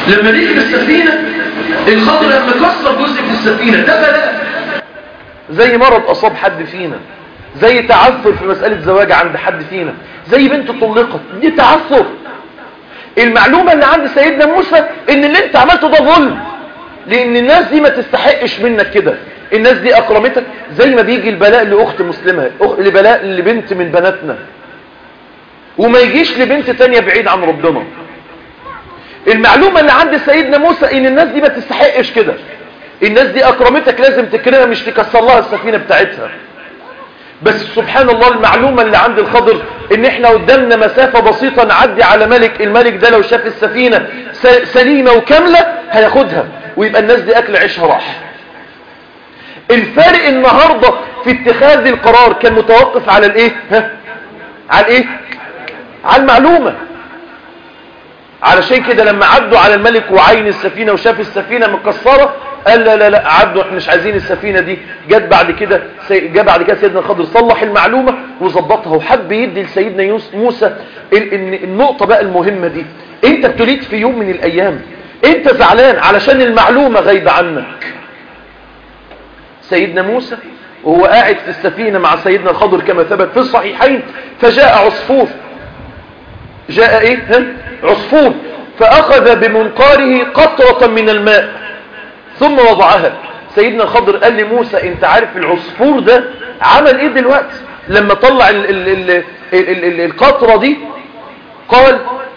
لما نيجي بالسفينة الخضر لما كسر جزء في السفينة ده بلاء زي مرض أصاب حد فينا زي تعثر في مسألة زواج عند حد فينا زي بنت طلقت دي تعثر المعلومة اللي عند سيدنا موسى ان اللي انت عملته ده ظلم لان الناس دي ما تستحقش منك كده الناس دي اكرمتك زي ما بيجي البلاء لاخت مسلمة أخ- لبلاء لبنت من بناتنا وما يجيش لبنت تانية بعيد عن ربنا المعلومة اللي عند سيدنا موسى ان الناس دي ما تستحقش كده الناس دي اكرمتك لازم تكرمها مش تكسر لها السفينة بتاعتها بس سبحان الله المعلومة اللي عند الخضر ان احنا قدامنا مسافة بسيطة نعدي على ملك الملك ده لو شاف السفينة س- سليمة وكاملة هياخدها ويبقى الناس دي اكل عيشها راح الفارق النهاردة في اتخاذ القرار كان متوقف على الايه ها على الايه على المعلومة علشان كده لما عدوا على الملك وعين السفينة وشاف السفينة مكسرة قال لا لا لا عدوا احنا مش عايزين السفينة دي جت بعد كده سي... جاء بعد كده سيدنا الخضر صلح المعلومة وظبطها وحب يدي لسيدنا يوس... موسى ال... ال... النقطة بقى المهمة دي انت ابتليت في يوم من الايام انت زعلان علشان المعلومة غايبة عنك سيدنا موسى وهو قاعد في السفينة مع سيدنا الخضر كما ثبت في الصحيحين فجاء عصفور جاء ايه ها؟ عصفور فاخذ بمنقاره قطرة من الماء ثم وضعها سيدنا الخضر قال لموسى انت عارف العصفور ده عمل ايه دلوقتي لما طلع ال ال ال ال ال ال القطرة دي قال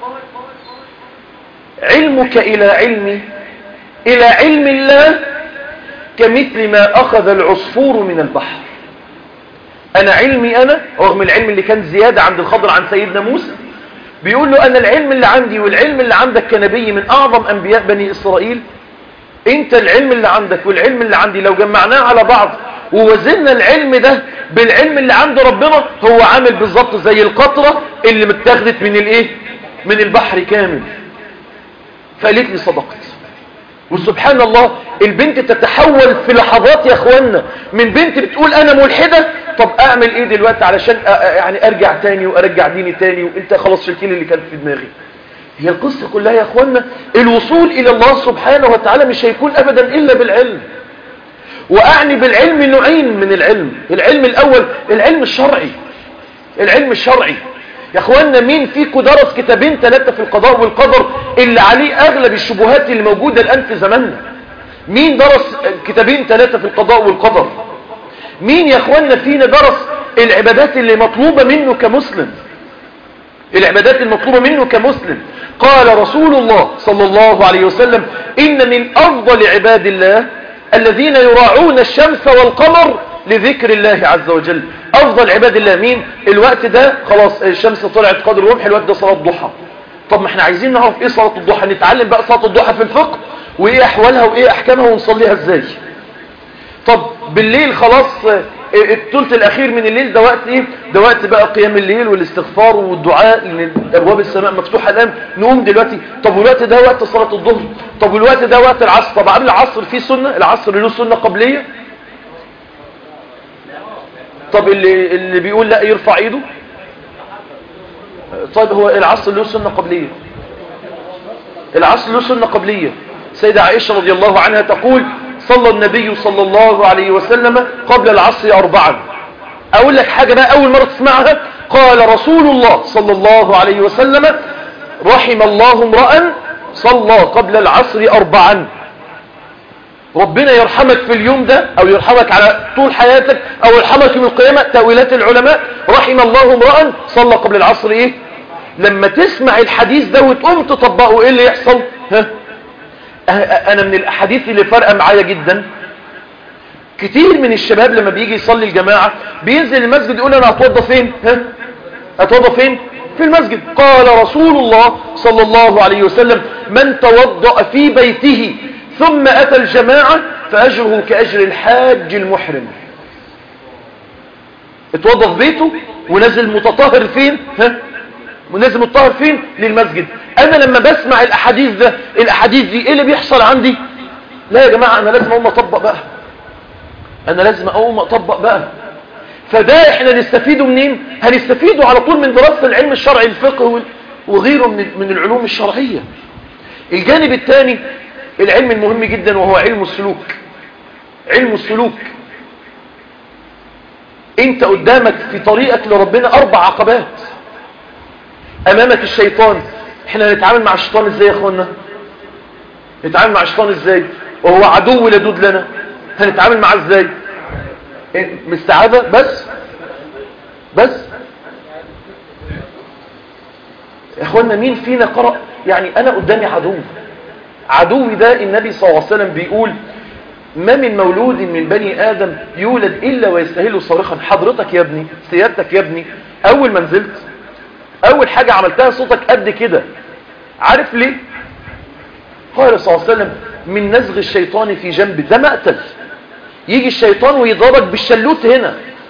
علمك الى علمي الى علم الله كمثل ما اخذ العصفور من البحر انا علمي انا رغم العلم اللي كان زيادة عند الخضر عن سيدنا موسى بيقول له انا العلم اللي عندي والعلم اللي عندك كنبي من اعظم انبياء بني اسرائيل انت العلم اللي عندك والعلم اللي عندي لو جمعناه على بعض ووزننا العلم ده بالعلم اللي عند ربنا هو عامل بالظبط زي القطرة اللي متاخدت من الايه من البحر كامل فقالت لي صدقت وسبحان الله البنت تتحول في لحظات يا اخوانا من بنت بتقول انا ملحدة طب اعمل ايه دلوقتي علشان أ- أ- يعني ارجع تاني وارجع ديني تاني وانت خلاص شلتيلي اللي كان في دماغي هي القصة كلها يا اخوانا الوصول الى الله سبحانه وتعالى مش هيكون ابدا الا بالعلم واعني بالعلم نوعين من العلم العلم الاول العلم الشرعي العلم الشرعي يا اخوانا مين فيكم درس كتابين ثلاثة في القضاء والقدر اللي عليه اغلب الشبهات اللي موجودة الان في زماننا مين درس كتابين ثلاثة في القضاء والقدر مين يا اخوانا فينا درس العبادات اللي مطلوبة منه كمسلم العبادات المطلوبة منه كمسلم قال رسول الله صلى الله عليه وسلم إن من أفضل عباد الله الذين يراعون الشمس والقمر لذكر الله عز وجل أفضل عباد الله مين الوقت ده خلاص الشمس طلعت قدر رمح الوقت ده صلاة ضحى طب ما احنا عايزين نعرف ايه صلاة الضحى نتعلم بقى صلاة الضحى في الفقه وايه احوالها وايه احكامها ونصليها ازاي طب بالليل خلاص آه، الثلث الاخير من الليل ده وقت ايه ده وقت بقى قيام الليل والاستغفار والدعاء لان ابواب السماء مفتوحه الان نقوم دلوقتي طب والوقت ده وقت صلاه الظهر طب والوقت ده وقت العصر طب قبل العصر في سنه العصر له سنه قبليه طب اللي اللي بيقول لا يرفع ايده طيب هو العصر له سنه قبليه العصر له سنه قبليه سيدة عائشة رضي الله عنها تقول صلى النبي صلى الله عليه وسلم قبل العصر أربعا أقول لك حاجة بقى أول مرة تسمعها قال رسول الله صلى الله عليه وسلم رحم الله امرأ صلى قبل العصر أربعا ربنا يرحمك في اليوم ده أو يرحمك على طول حياتك أو يرحمك يوم القيامة تأويلات العلماء رحم الله امرأ صلى قبل العصر إيه لما تسمع الحديث ده وتقوم تطبقه إيه اللي يحصل ها انا من الاحاديث اللي فارقه معايا جدا كتير من الشباب لما بيجي يصلي الجماعة بينزل المسجد يقول انا هتوضى فين ها هتوضى فين في المسجد قال رسول الله صلى الله عليه وسلم من توضأ في بيته ثم اتى الجماعة فاجره كاجر الحاج المحرم اتوضى في بيته ونزل متطهر فين ها ونازل متطهر فين للمسجد انا لما بسمع الاحاديث ده الاحاديث دي ايه اللي بيحصل عندي لا يا جماعة انا لازم اقوم اطبق بقى انا لازم اقوم اطبق بقى فده احنا نستفيده منين هنستفيده على طول من دراسة العلم الشرعي الفقه وغيره من من العلوم الشرعية الجانب الثاني العلم المهم جدا وهو علم السلوك علم السلوك انت قدامك في طريقك لربنا اربع عقبات امامك الشيطان احنا هنتعامل مع الشيطان ازاي يا اخوانا نتعامل مع الشيطان ازاي وهو عدو لدود لنا هنتعامل معاه ازاي باستعاذة بس بس يا اخوانا مين فينا قرأ يعني انا قدامي عدو عدوي ده النبي صلى الله عليه وسلم بيقول ما من مولود من بني آدم يولد إلا ويستهل صارخا حضرتك يا ابني سيادتك يا ابني أول ما نزلت أول حاجة عملتها صوتك قد كده عارف ليه قال صلى الله عليه وسلم من نزغ الشيطان في جنب ده مقتل يجي الشيطان ويضربك بالشلوت هنا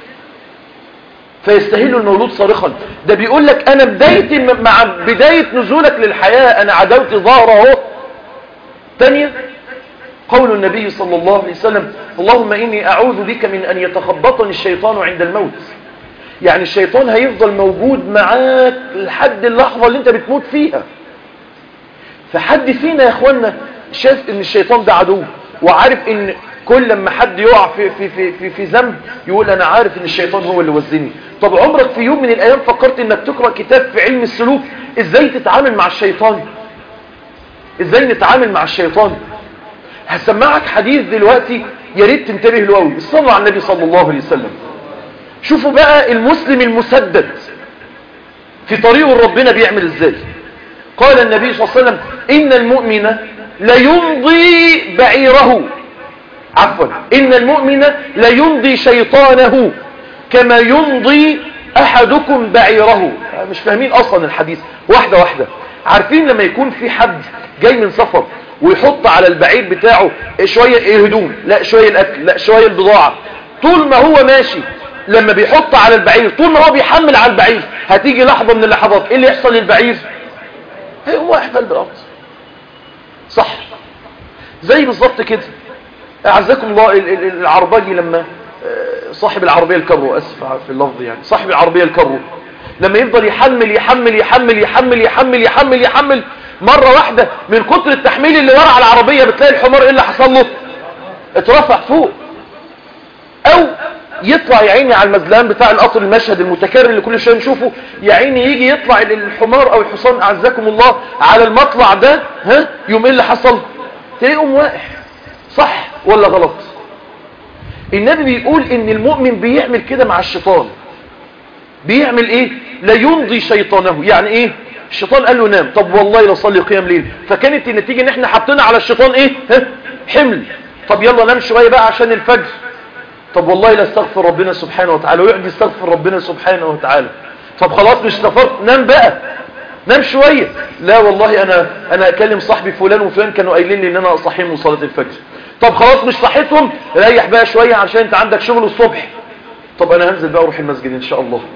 فيستهل المولود صارخا ده بيقول لك أنا بداية مع بداية نزولك للحياة أنا عدوت ظهره اهو ثانية قول النبي صلى الله عليه وسلم اللهم إني أعوذ بك من أن يتخبطني الشيطان عند الموت يعني الشيطان هيفضل موجود معاك لحد اللحظة اللي انت بتموت فيها فحد فينا يا اخوانا شاف ان الشيطان ده عدو وعارف ان كل لما حد يقع في, في, في, في, في ذنب يقول انا عارف ان الشيطان هو اللي وزني طب عمرك في يوم من الايام فكرت انك تقرأ كتاب في علم السلوك ازاي تتعامل مع الشيطان ازاي نتعامل مع الشيطان هسمعك حديث دلوقتي يا ريت تنتبه له قوي الصلاه على النبي صلى الله عليه وسلم شوفوا بقى المسلم المسدد في طريقه ربنا بيعمل ازاي قال النبي صلى الله عليه وسلم ان المؤمن ليمضي بعيره عفوا ان المؤمن ليمضي شيطانه كما يمضي احدكم بعيره مش فاهمين اصلا الحديث واحده واحده عارفين لما يكون في حد جاي من سفر ويحط على البعير بتاعه شوية هدوم لا شوية الاكل لا شوية البضاعة طول ما هو ماشي لما بيحط على البعير طول ما هو بيحمل على البعير هتيجي لحظة من اللحظات ايه اللي يحصل للبعير هو احفل بالارض صح زي بالظبط كده اعزكم الله العرباجي لما صاحب العربية الكرو اسف في اللفظ يعني صاحب العربية الكرو لما يفضل يحمل يحمل يحمل يحمل يحمل يحمل يحمل مرة واحدة من كتر التحميل اللي ورا على العربية بتلاقي الحمار ايه اللي حصل له اترفع فوق او يطلع يا عيني على المزلان بتاع القطر المشهد المتكرر اللي كل شويه نشوفه يا عيني يجي يطلع الحمار او الحصان اعزكم الله على المطلع ده ها يوم ايه اللي حصل تلاقيهم واقع صح ولا غلط النبي بيقول ان المؤمن بيعمل كده مع الشيطان بيعمل ايه لا يمضي شيطانه يعني ايه الشيطان قال له نام طب والله لا صلي قيام ليل فكانت النتيجة ان احنا حطينا على الشيطان ايه ها؟ حمل طب يلا نام شوية بقى عشان الفجر طب والله لا استغفر ربنا سبحانه وتعالى ويقعد يستغفر ربنا سبحانه وتعالى طب خلاص مش استغفرت نام بقى نام شوية لا والله انا انا اكلم صاحبي فلان وفلان كانوا قايلين لي ان انا اصحيهم من صلاة الفجر طب خلاص مش صحيتهم ريح بقى شوية عشان انت عندك شغل الصبح طب انا هنزل بقى اروح المسجد ان شاء الله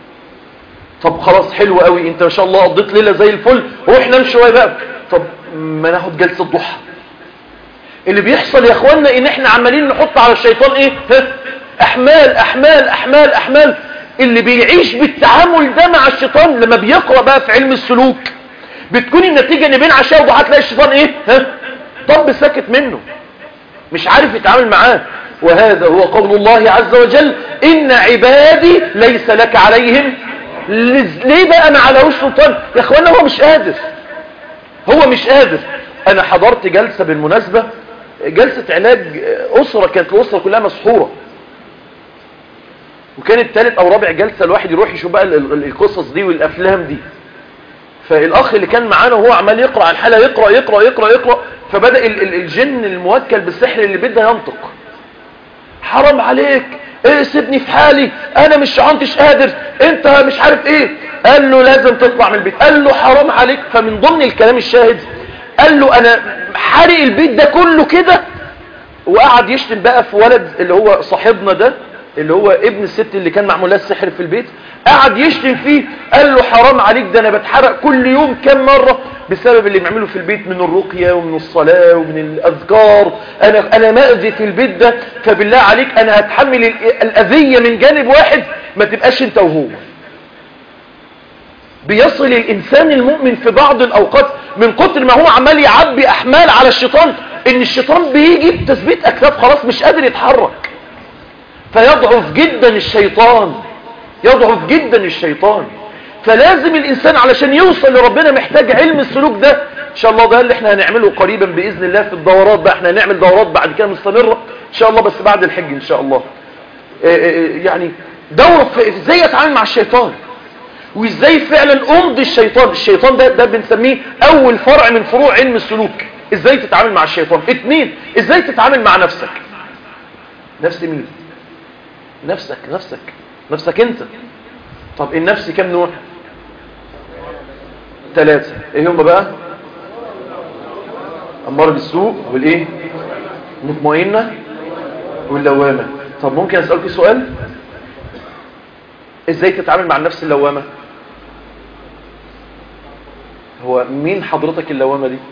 طب خلاص حلو قوي انت ما شاء الله قضيت ليله زي الفل روح نام شويه بقى طب ما ناخد جلسه ضحى اللي بيحصل يا اخوانا ان احنا عمالين نحط على الشيطان ايه ها؟ احمال احمال احمال احمال اللي بيعيش بالتعامل ده مع الشيطان لما بيقرا بقى في علم السلوك بتكون النتيجه ان بين عشاء وضحى تلاقي الشيطان ايه ها طب ساكت منه مش عارف يتعامل معاه وهذا هو قول الله عز وجل ان عبادي ليس لك عليهم ليه بقى ما عليهوش سلطان يا اخوانا هو مش قادر هو مش قادر انا حضرت جلسة بالمناسبة جلسة علاج اسرة كانت الاسرة كلها مسحورة وكانت ثالث او رابع جلسة الواحد يروح يشوف بقى القصص دي والافلام دي فالاخ اللي كان معانا وهو عمال يقرأ على الحالة يقرأ يقرأ يقرأ يقرأ فبدأ الجن الموكل بالسحر اللي بده ينطق حرام عليك ايه سيبني في حالي انا مش عنتش قادر انت مش عارف ايه قال له لازم تطلع من البيت قال له حرام عليك فمن ضمن الكلام الشاهد قال له انا حرق البيت ده كله كده وقعد يشتم بقى في ولد اللي هو صاحبنا ده اللي هو ابن الست اللي كان معمول لها السحر في البيت قعد يشتم فيه قال له حرام عليك ده انا بتحرق كل يوم كم مرة بسبب اللي بيعمله في البيت من الرقية ومن الصلاة ومن الأذكار أنا, أنا مأذي في البيت ده فبالله عليك أنا هتحمل الأذية من جانب واحد ما تبقاش انت وهو بيصل الإنسان المؤمن في بعض الأوقات من كتر ما هو عمال يعبي أحمال على الشيطان إن الشيطان بيجي بتثبيت أكتاب خلاص مش قادر يتحرك فيضعف جدا الشيطان يضعف جدا الشيطان فلازم الإنسان علشان يوصل لربنا محتاج علم السلوك ده إن شاء الله ده اللي احنا هنعمله قريبا بإذن الله في الدورات بقى احنا هنعمل دورات بعد كده مستمرة إن شاء الله بس بعد الحج إن شاء الله اه اه يعني دورة في ازاي اتعامل مع الشيطان وازاي فعلا امضي الشيطان الشيطان ده ده بنسميه اول فرع من فروع علم السلوك ازاي تتعامل مع الشيطان اتنين ازاي تتعامل مع نفسك نفس مين نفسك نفسك نفسك انت طب النفس كم نوع ثلاثة ايه هم بقى امار بالسوء والايه مطمئنة واللوامة طب ممكن اسألك سؤال ازاي تتعامل مع النفس اللوامة هو مين حضرتك اللوامة دي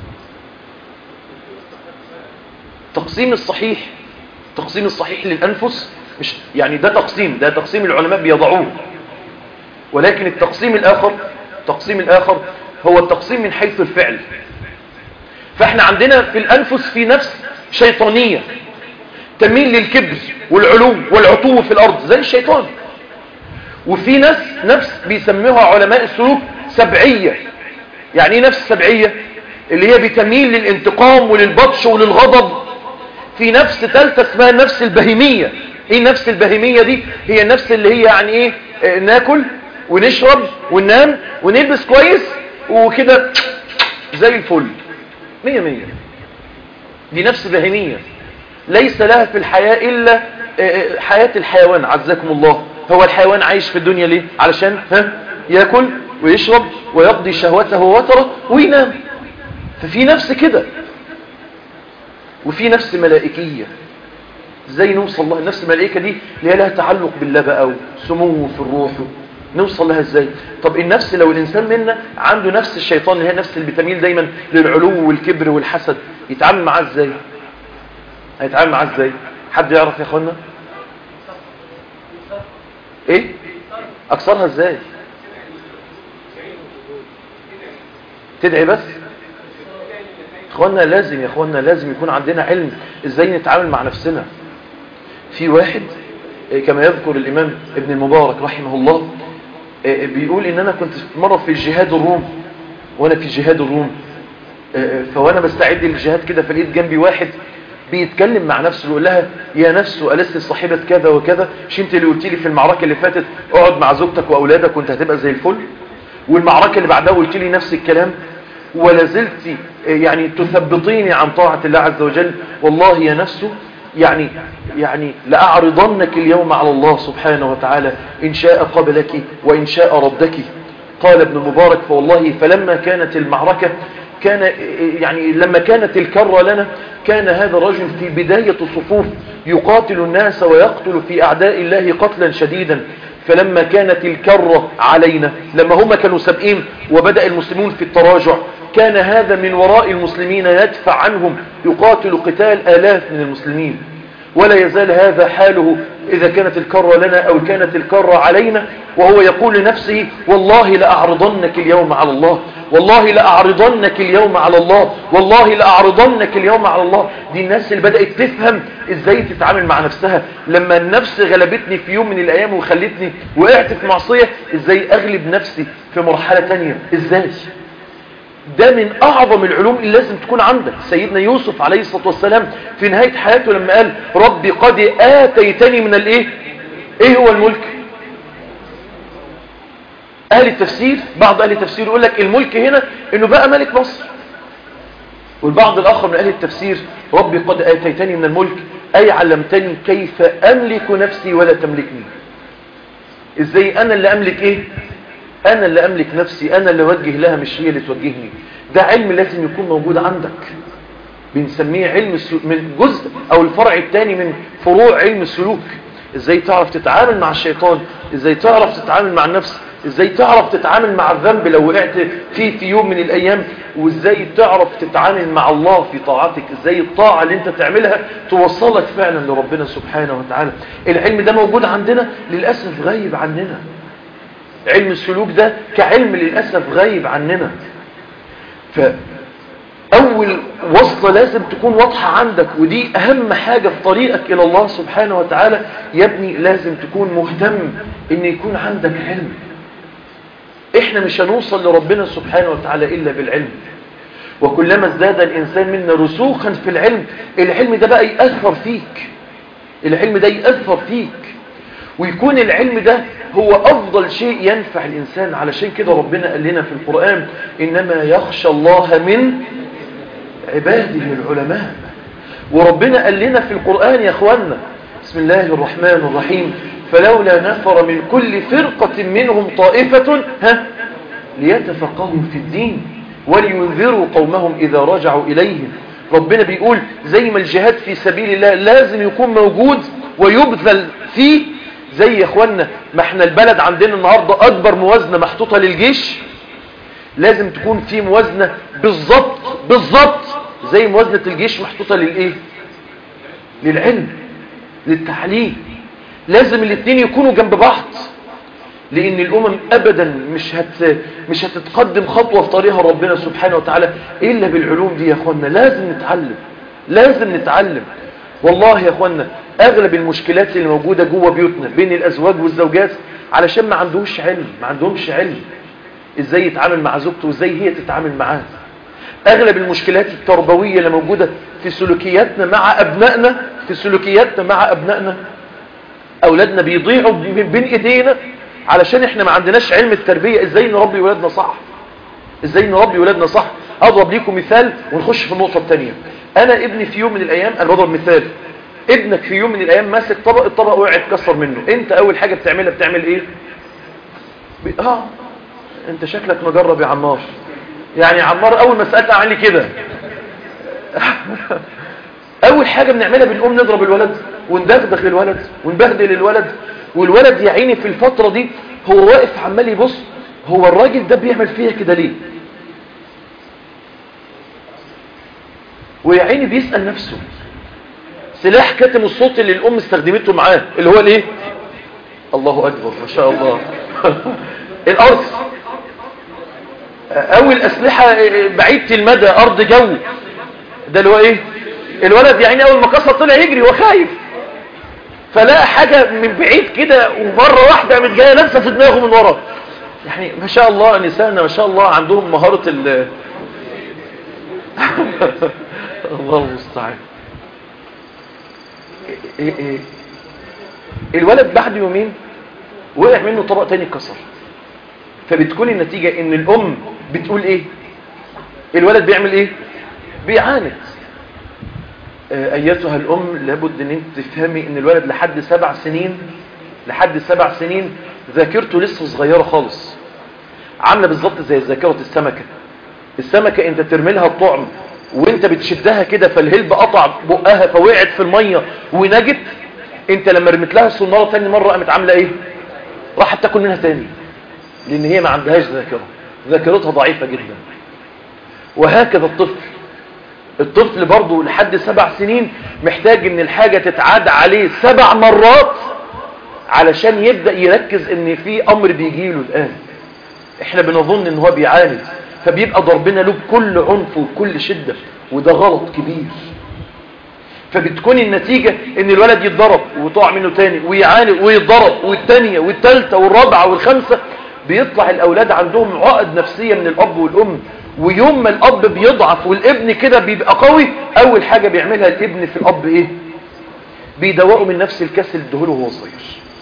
تقسيم الصحيح تقسيم الصحيح للأنفس مش يعني ده تقسيم ده تقسيم العلماء بيضعوه ولكن التقسيم الآخر التقسيم الآخر هو التقسيم من حيث الفعل فاحنا عندنا في الأنفس في نفس شيطانية تميل للكبر والعلو والعطو في الأرض زي الشيطان وفي ناس نفس بيسموها علماء السلوك سبعية يعني ايه نفس سبعية اللي هي بتميل للانتقام وللبطش وللغضب في نفس ثالثة اسمها النفس البهيمية ايه النفس البهيمية دي هي النفس اللي هي يعني ايه آه ناكل ونشرب وننام ونلبس كويس وكده زي الفل مية مية دي نفس بهيمية ليس لها في الحياة إلا آه حياة الحيوان عزكم الله هو الحيوان عايش في الدنيا ليه علشان ها ياكل ويشرب ويقضي شهوته ووتره وينام ففي نفس كده وفي نفس ملائكية ازاي نوصل لها النفس الملائكة دي اللي هي لها تعلق بالله بقى وسمو في الروح نوصل لها ازاي طب النفس لو الانسان منا عنده نفس الشيطان اللي هي نفس اللي بتميل دايما للعلو والكبر والحسد يتعامل معاه ازاي هيتعامل معاه ازاي حد يعرف يا اخوانا ايه اكسرها ازاي تدعي بس اخوانا لازم يا اخوانا لازم يكون عندنا علم ازاي نتعامل مع نفسنا في واحد كما يذكر الامام ابن المبارك رحمه الله بيقول ان انا كنت مرة في جهاد الروم وانا في جهاد الروم فوانا بستعد للجهاد كده فلقيت جنبي واحد بيتكلم مع نفسه يقول لها يا نفس ألست صاحبة كذا وكذا مش انت اللي قلت لي في المعركة اللي فاتت اقعد مع زوجتك واولادك وانت هتبقى زي الفل والمعركة اللي بعدها قلت لي نفس الكلام ولا زلت يعني تثبطيني عن طاعة الله عز وجل والله يا نفس يعني يعني لأعرضنك اليوم على الله سبحانه وتعالى إن شاء قبلك وإن شاء ردك قال ابن المبارك فوالله فلما كانت المعركة كان يعني لما كانت الكرة لنا كان هذا الرجل في بداية الصفوف يقاتل الناس ويقتل في أعداء الله قتلا شديدا فلما كانت الكرة علينا لما هم كانوا سابقين وبدأ المسلمون في التراجع كان هذا من وراء المسلمين يدفع عنهم يقاتل قتال آلاف من المسلمين ولا يزال هذا حاله إذا كانت الكرة لنا أو كانت الكرة علينا وهو يقول لنفسه والله لأعرضنك اليوم على الله والله لأعرضنك اليوم على الله والله لأعرضنك اليوم على الله دي الناس اللي بدأت تفهم ازاي تتعامل مع نفسها لما النفس غلبتني في يوم من الأيام وخلتني وقعت في معصية ازاي أغلب نفسي في مرحلة تانية ازاي ده من أعظم العلوم اللي لازم تكون عندك سيدنا يوسف عليه الصلاة والسلام في نهاية حياته لما قال ربي قد آتيتني من الايه ايه هو الملك أهل التفسير بعض أهل التفسير يقول لك الملك هنا إنه بقى ملك مصر والبعض الآخر من أهل التفسير ربي قد آتيتني من الملك أي علمتني كيف أملك نفسي ولا تملكني إزاي أنا اللي أملك إيه أنا اللي أملك نفسي أنا اللي أوجه لها مش هي اللي توجهني ده علم لازم يكون موجود عندك بنسميه علم السلوك من جزء أو الفرع الثاني من فروع علم السلوك إزاي تعرف تتعامل مع الشيطان إزاي تعرف تتعامل مع النفس ازاي تعرف تتعامل مع الذنب لو وقعت فيه في يوم من الايام وازاي تعرف تتعامل مع الله في طاعتك ازاي الطاعة اللي انت تعملها توصلك فعلا لربنا سبحانه وتعالى العلم ده موجود عندنا للأسف غايب عننا علم السلوك ده كعلم للأسف غايب عننا فأول وصلة لازم تكون واضحة عندك ودي أهم حاجة في طريقك إلى الله سبحانه وتعالى يا ابني لازم تكون مهتم إن يكون عندك علم إحنا مش هنوصل لربنا سبحانه وتعالى إلا بالعلم وكلما ازداد الإنسان منا رسوخا في العلم العلم ده بقى يأثر فيك العلم ده يأثر فيك ويكون العلم ده هو أفضل شيء ينفع الإنسان علشان كده ربنا قال لنا في القرآن إنما يخشى الله من عباده العلماء وربنا قال لنا في القرآن يا أخوانا بسم الله الرحمن الرحيم فلولا نفر من كل فرقة منهم طائفة ها ليتفقهوا في الدين ولينذروا قومهم إذا رجعوا إليهم ربنا بيقول زي ما الجهاد في سبيل الله لازم يكون موجود ويبذل فيه زي يا اخوانا ما احنا البلد عندنا النهاردة اكبر موازنة محطوطة للجيش لازم تكون في موازنة بالظبط بالظبط زي موازنة الجيش محطوطة للايه للعلم للتعليم لازم الاثنين يكونوا جنب بعض لان الامم ابدا مش هت مش هتتقدم خطوة في طريقها ربنا سبحانه وتعالى الا بالعلوم دي يا اخوانا لازم نتعلم لازم نتعلم والله يا اخوانا اغلب المشكلات اللي موجودة جوه بيوتنا بين الازواج والزوجات علشان ما عندهوش علم ما عندهمش علم ازاي يتعامل مع زوجته وازاي هي تتعامل معاه اغلب المشكلات التربوية اللي موجودة في سلوكياتنا مع ابنائنا في سلوكياتنا مع ابنائنا اولادنا بيضيعوا بين ايدينا علشان احنا ما عندناش علم التربية ازاي نربي ولادنا صح ازاي نربي ولادنا صح اضرب ليكم مثال ونخش في النقطة الثانية انا ابني في يوم من الايام انا بضرب مثال ابنك في يوم من الايام ماسك طبق الطبق وقع اتكسر منه انت اول حاجة بتعملها بتعمل ايه ب... اه انت شكلك مجرب يا عمار يعني عمار اول ما سألت عن لي كده اول حاجة بنعملها بنقوم نضرب الولد وندغدغ الولد ونبهدل الولد والولد يا عيني في الفترة دي هو واقف عمال يبص هو الراجل ده بيعمل فيها كده ليه ويا عيني بيسأل نفسه سلاح كاتم الصوت اللي الام استخدمته معاه اللي هو الايه الله اكبر ما شاء الله الارض او الاسلحة بعيدة المدى ارض جو ده اللي هو ايه الولد يعني اول ما كسر طلع يجري وخايف فلا حاجة من بعيد كده ومرة واحدة قامت جاية لابسه في دماغه من ورا يعني ما شاء الله نسائنا ما شاء الله عندهم مهارة ال الله المستعان إيه إيه الولد بعد يومين وقع منه طبق تاني اتكسر فبتكون النتيجة ان الام بتقول ايه الولد بيعمل ايه بيعاند ايتها الام لابد ان انت تفهمي ان الولد لحد سبع سنين لحد سبع سنين ذاكرته لسه صغيرة خالص عاملة بالظبط زي ذاكرة السمكة السمكة انت ترمي لها الطعم وانت بتشدها كده فالهلب قطع بقها فوقعت في المية ونجت انت لما رميت لها الصنارة تاني مرة قامت عاملة ايه راحت تاكل منها تاني لان هي ما عندهاش ذاكرة ذاكرتها ضعيفة جدا وهكذا الطفل الطفل برضه لحد سبع سنين محتاج ان الحاجة تتعاد عليه سبع مرات علشان يبدأ يركز ان في امر بيجيله الان احنا بنظن ان هو بيعاند فبيبقى ضربنا له بكل عنف وبكل شدة وده غلط كبير فبتكون النتيجة ان الولد يتضرب ويطلع منه تاني ويعاند ويتضرب والتانية والتالتة والرابعة والخامسة بيطلع الاولاد عندهم عقد نفسية من الاب والام ويوم ما الاب بيضعف والابن كده بيبقى قوي اول حاجة بيعملها الابن في الاب ايه بيدوقه من نفس الكاس اللي ادهوله وهو صغير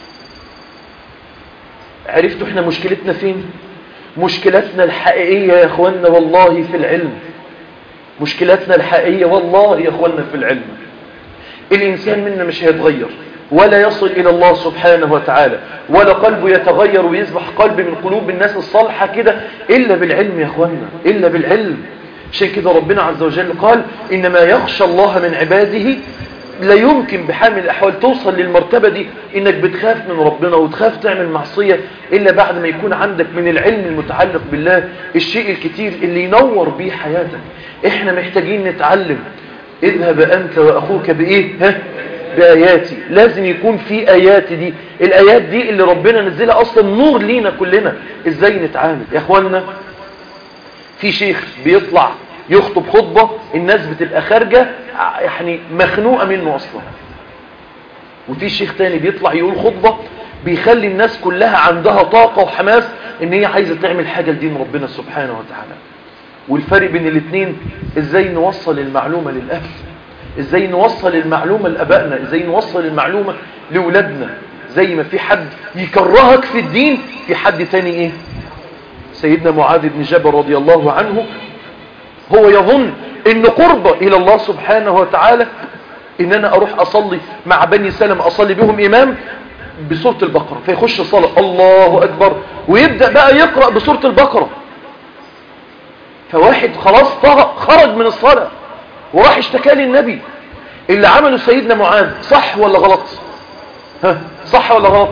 عرفتوا احنا مشكلتنا فين مشكلتنا الحقيقية يا اخوانا والله في العلم مشكلتنا الحقيقية والله يا اخوانا في العلم الانسان منا مش هيتغير ولا يصل الى الله سبحانه وتعالى ولا قلبه يتغير ويصبح قلب من قلوب الناس الصالحة كده الا بالعلم يا اخوانا الا بالعلم عشان كده ربنا عز وجل قال انما يخشى الله من عباده لا يمكن بحال الأحوال توصل للمرتبة دي إنك بتخاف من ربنا وتخاف تعمل معصية إلا بعد ما يكون عندك من العلم المتعلق بالله الشيء الكتير اللي ينور بيه حياتك إحنا محتاجين نتعلم اذهب أنت وأخوك بإيه ها؟ بآياتي لازم يكون في آيات دي الآيات دي اللي ربنا نزلها أصلا نور لينا كلنا إزاي نتعامل يا أخوانا في شيخ بيطلع يخطب خطبة الناس بتبقى خارجة يعني مخنوقة منه أصلا وفي شيخ تاني بيطلع يقول خطبة بيخلي الناس كلها عندها طاقة وحماس ان هي عايزة تعمل حاجة لدين ربنا سبحانه وتعالى والفرق بين الاثنين ازاي نوصل المعلومة للأهل ازاي نوصل المعلومة لأبائنا ازاي نوصل المعلومة لأولادنا زي ما في حد يكرهك في الدين في حد تاني ايه سيدنا معاذ بن جبل رضي الله عنه هو يظن ان قرب الى الله سبحانه وتعالى ان انا اروح اصلي مع بني سلم اصلي بهم امام بسورة البقرة فيخش صلاة الله اكبر ويبدأ بقى يقرأ بسورة البقرة فواحد خلاص خرج من الصلاة وراح اشتكى للنبي اللي عمله سيدنا معاذ صح ولا غلط ها صح ولا غلط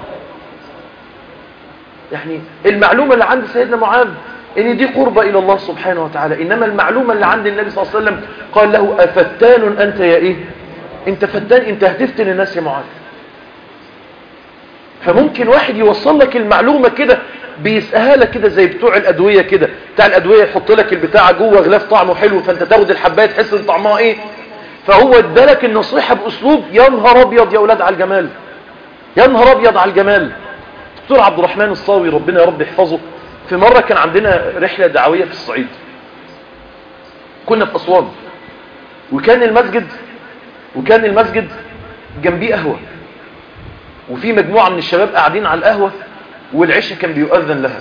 يعني المعلومة اللي عند سيدنا معاذ ان دي قربة الى الله سبحانه وتعالى انما المعلومة اللي عند النبي صلى الله عليه وسلم قال له افتان انت يا ايه انت فتان انت هتفتن الناس يا معاذ فممكن واحد يوصل لك المعلومة كده بيسقها لك كده زي بتوع الادوية كده بتاع الادوية يحط لك البتاع جوه غلاف طعمه حلو فانت تاخد الحبايه تحس ان طعمها ايه فهو ادالك النصيحة باسلوب يا نهار ابيض يا اولاد على الجمال يا نهار ابيض على الجمال دكتور عبد الرحمن الصاوي ربنا يا رب يحفظه في مرة كان عندنا رحلة دعوية في الصعيد كنا في أسوان وكان المسجد وكان المسجد جنبيه قهوة وفي مجموعة من الشباب قاعدين على القهوة والعشاء كان بيؤذن لها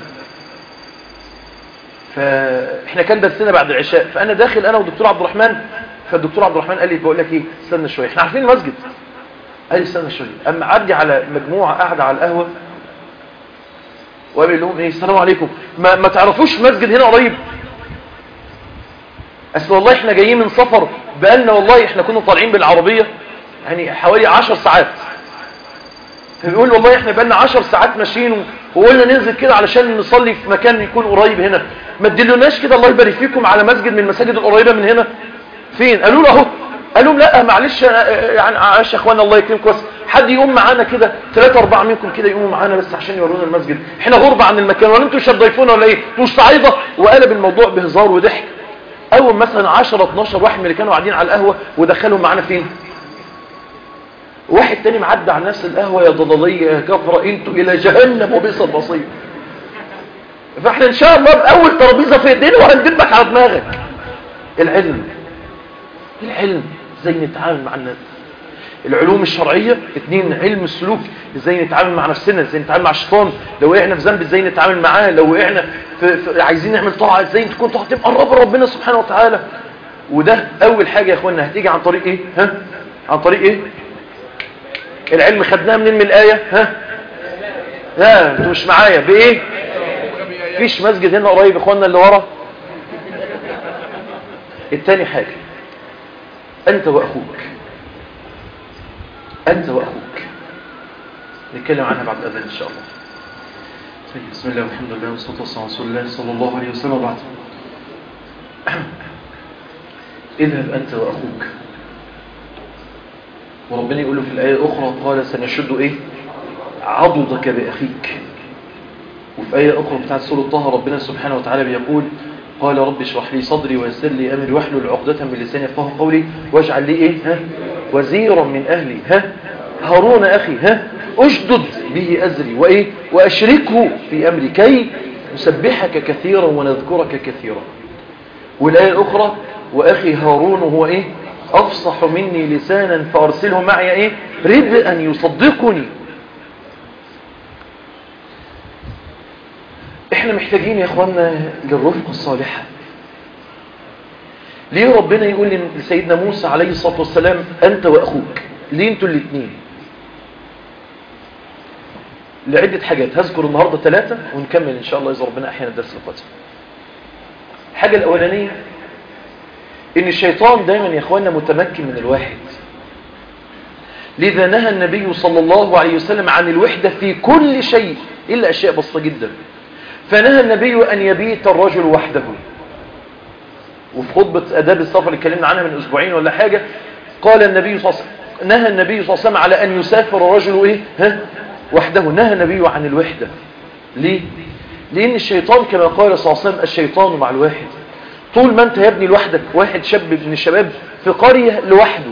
فاحنا كان درسنا بعد العشاء فانا داخل انا ودكتور عبد الرحمن فالدكتور عبد الرحمن قال لي بقول لك ايه استنى شويه احنا عارفين المسجد قال لي استنى شويه اما عدي على مجموعه قاعده على القهوه وقال لهم ايه السلام عليكم ما, ما تعرفوش مسجد هنا قريب اصل والله احنا جايين من سفر بقالنا والله احنا كنا طالعين بالعربيه يعني حوالي 10 ساعات فبيقول والله احنا بقالنا 10 ساعات ماشيين وقلنا ننزل كده علشان نصلي في مكان يكون قريب هنا ما تدلوناش كده الله يبارك فيكم على مسجد من المساجد القريبه من هنا فين قالوا له اهو قال لهم لا معلش يعني عاش يا اخوانا الله يكرمكم بس حد يقوم معانا كده ثلاثة أربعة منكم كده يقوموا معانا بس عشان يورونا المسجد احنا غربة عن المكان ولا انتوا مش هتضيفونا ولا ايه مش صعيدة وقلب الموضوع بهزار وضحك اول مثلا 10 12 واحد من اللي كانوا قاعدين على القهوة ودخلهم معانا فين واحد تاني معدى على نفس القهوة يا ضلالية يا كفرة انتوا الى جهنم وبئس المصير فاحنا ان شاء الله باول ترابيزة في ايدينا وهندبك على دماغك العلم العلم ازاي نتعامل مع الناس العلوم الشرعية اتنين علم السلوك ازاي نتعامل مع نفسنا ازاي نتعامل مع الشيطان لو وقعنا في ذنب ازاي نتعامل معاه لو وقعنا في, في عايزين نعمل طاعة ازاي تكون طاعة تبقى قرب ربنا سبحانه وتعالى وده اول حاجة يا اخوانا هتيجي عن طريق ايه ها عن طريق ايه العلم خدناه منين من الآية ها ها انتوا مش معايا بايه فيش مسجد هنا قريب اخوانا اللي ورا التاني حاجة انت واخوك أنت وأخوك نتكلم عنها بعد الأذان إن شاء الله طيب بسم الله والحمد لله والصلاة والسلام على رسول الله صلى الله عليه وسلم وبعد اذهب أنت وأخوك وربنا يقول له في الآية الأخرى قال سنشد إيه عضدك بأخيك وفي آية أخرى بتاعت سورة طه ربنا سبحانه وتعالى بيقول قال رب اشرح لي صدري ويسر لي أمري واحلل عقدة من لساني يفقهوا قولي واجعل لي إيه ها وزيرا من أهلي ها هارون أخي ها أشدد به أزري وإيه وأشركه في أمري كي نسبحك كثيرا ونذكرك كثيرا والآية الأخرى وأخي هارون هو إيه أفصح مني لسانا فأرسله معي إيه رد أن يصدقني احنا محتاجين يا اخوانا للرفقة الصالحة ليه ربنا يقول لسيدنا موسى عليه الصلاة والسلام أنت وأخوك ليه انتوا الاثنين لعدة حاجات هذكر النهاردة ثلاثة ونكمل إن شاء الله إذا ربنا أحيانا الدرس القادم الحاجة الأولانية إن الشيطان دايما يا أخوانا متمكن من الواحد لذا نهى النبي صلى الله عليه وسلم عن الوحدة في كل شيء إلا أشياء بسيطة جدا فنهى النبي أن يبيت الرجل وحده وفي خطبة أداب السفر اللي اتكلمنا عنها من أسبوعين ولا حاجة قال النبي صلى الله عليه وسلم نهى النبي صلى الله عليه وسلم على أن يسافر الرجل إيه؟ ها؟ وحده نهى النبي عن الوحدة ليه؟ لأن الشيطان كما قال صلى الله عليه وسلم الشيطان مع الواحد طول ما أنت يا ابني لوحدك واحد شاب من الشباب في قرية لوحده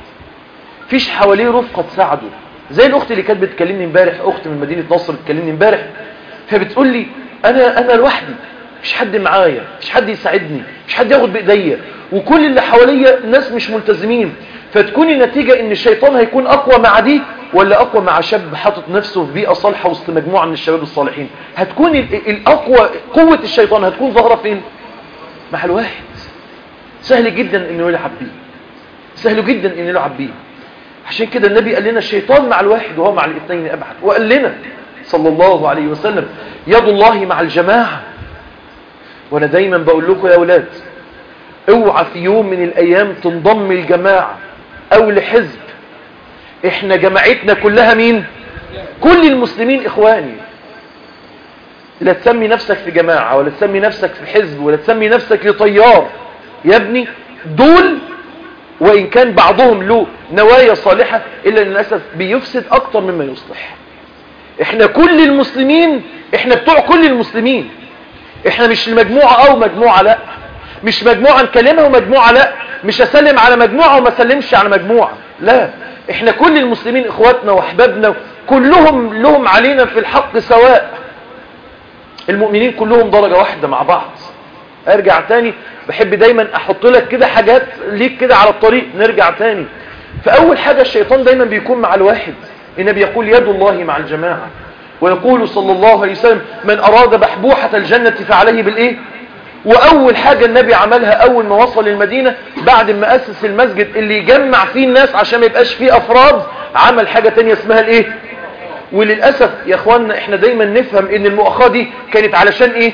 فيش حواليه رفقة تساعده زي الأخت اللي كانت بتكلمني امبارح أخت من مدينة نصر بتكلمني امبارح فبتقول لي أنا أنا لوحدي مش حد معايا مش حد يساعدني مش حد ياخد بإيديا وكل اللي حواليا ناس مش ملتزمين فتكون النتيجة ان الشيطان هيكون اقوى مع دي ولا اقوى مع شاب حاطط نفسه في بيئة صالحة وسط مجموعة من الشباب الصالحين هتكون الاقوى قوة الشيطان هتكون ظاهرة فين مع الواحد سهل جدا انه يلعب بيه سهل جدا انه يلعب بيه عشان كده النبي قال لنا الشيطان مع الواحد وهو مع الاثنين ابعد وقال لنا صلى الله عليه وسلم يد الله مع الجماعة وانا دايما بقول لكم يا اولاد اوعى في يوم من الايام تنضم الجماعة او لحزب احنا جماعتنا كلها مين كل المسلمين اخواني لا تسمي نفسك في جماعة ولا تسمي نفسك في حزب ولا تسمي نفسك لطيار يا ابني دول وإن كان بعضهم له نوايا صالحة إلا للأسف بيفسد أكتر مما يصلح احنا كل المسلمين احنا بتوع كل المسلمين احنا مش مجموعة او مجموعة لا مش مجموعة نكلمها ومجموعة لا مش اسلم على مجموعة وما اسلمش على مجموعة لا احنا كل المسلمين اخواتنا واحبابنا كلهم لهم علينا في الحق سواء المؤمنين كلهم درجة واحدة مع بعض ارجع تاني بحب دايما احط لك كده حاجات ليك كده على الطريق نرجع تاني فاول حاجة الشيطان دايما بيكون مع الواحد النبي يقول يد الله مع الجماعة ويقول صلى الله عليه وسلم من أراد بحبوحة الجنة فعليه بالإيه وأول حاجة النبي عملها أول ما وصل المدينة بعد ما أسس المسجد اللي يجمع فيه الناس عشان ما يبقاش فيه أفراد عمل حاجة تانية اسمها الإيه وللأسف يا أخوانا إحنا دايما نفهم إن المؤاخاة دي كانت علشان إيه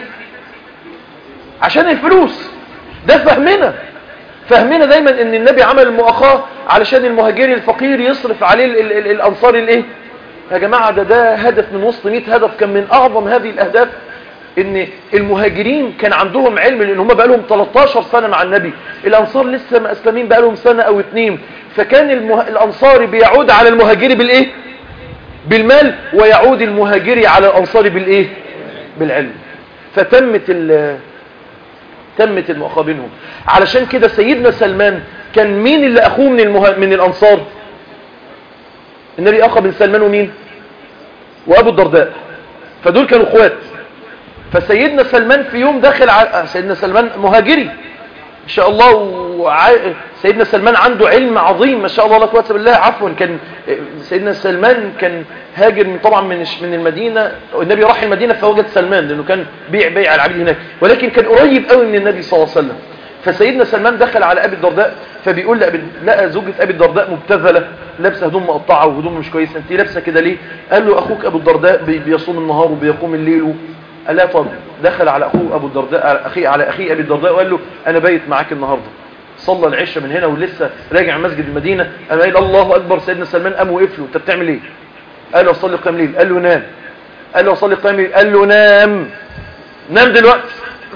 عشان الفلوس ده فهمنا فهمنا دايما ان النبي عمل المؤاخاة علشان المهاجري الفقير يصرف عليه ال ال ال الانصار الايه يا جماعة ده ده هدف من وسط 100 هدف كان من اعظم هذه الاهداف ان المهاجرين كان عندهم علم لان هم بقى لهم 13 سنة مع النبي الانصار لسه ما اسلمين بقى لهم سنة او اتنين فكان المه... الانصاري بيعود على المهاجري بالايه بالمال ويعود المهاجري على الانصاري بالايه بالعلم فتمت ال تمت المؤاخاة بينهم علشان كده سيدنا سلمان كان مين اللي اخوه من المه... من الانصار النبي اخى بن سلمان ومين وابو الدرداء فدول كانوا اخوات فسيدنا سلمان في يوم داخل ع... سيدنا سلمان مهاجري ان شاء الله وع... سيدنا سلمان عنده علم عظيم ما شاء الله لا قوه الا بالله عفوا كان سيدنا سلمان كان هاجر من طبعا من من المدينه النبي راح المدينه فوجد سلمان لانه كان بيع بيع العبيد هناك ولكن كان قريب قوي من النبي صلى الله عليه وسلم فسيدنا سلمان دخل على ابي الدرداء فبيقول لأبي لقى زوجة ابي الدرداء مبتذله لابسه هدوم مقطعه وهدوم مش كويسه انت لابسه كده ليه قال له اخوك ابو الدرداء بيصوم النهار وبيقوم الليل قال لا طب دخل على اخوه ابو الدرداء على اخي على اخي ابي الدرداء وقال له انا بايت معاك النهارده صلى العشاء من هنا ولسه راجع مسجد المدينه قام قال الله اكبر سيدنا سلمان قام وقف له انت بتعمل ايه قال له اصلي قيام ليل قال له نام قال له اصلي قيام ليل قال له نام نام دلوقتي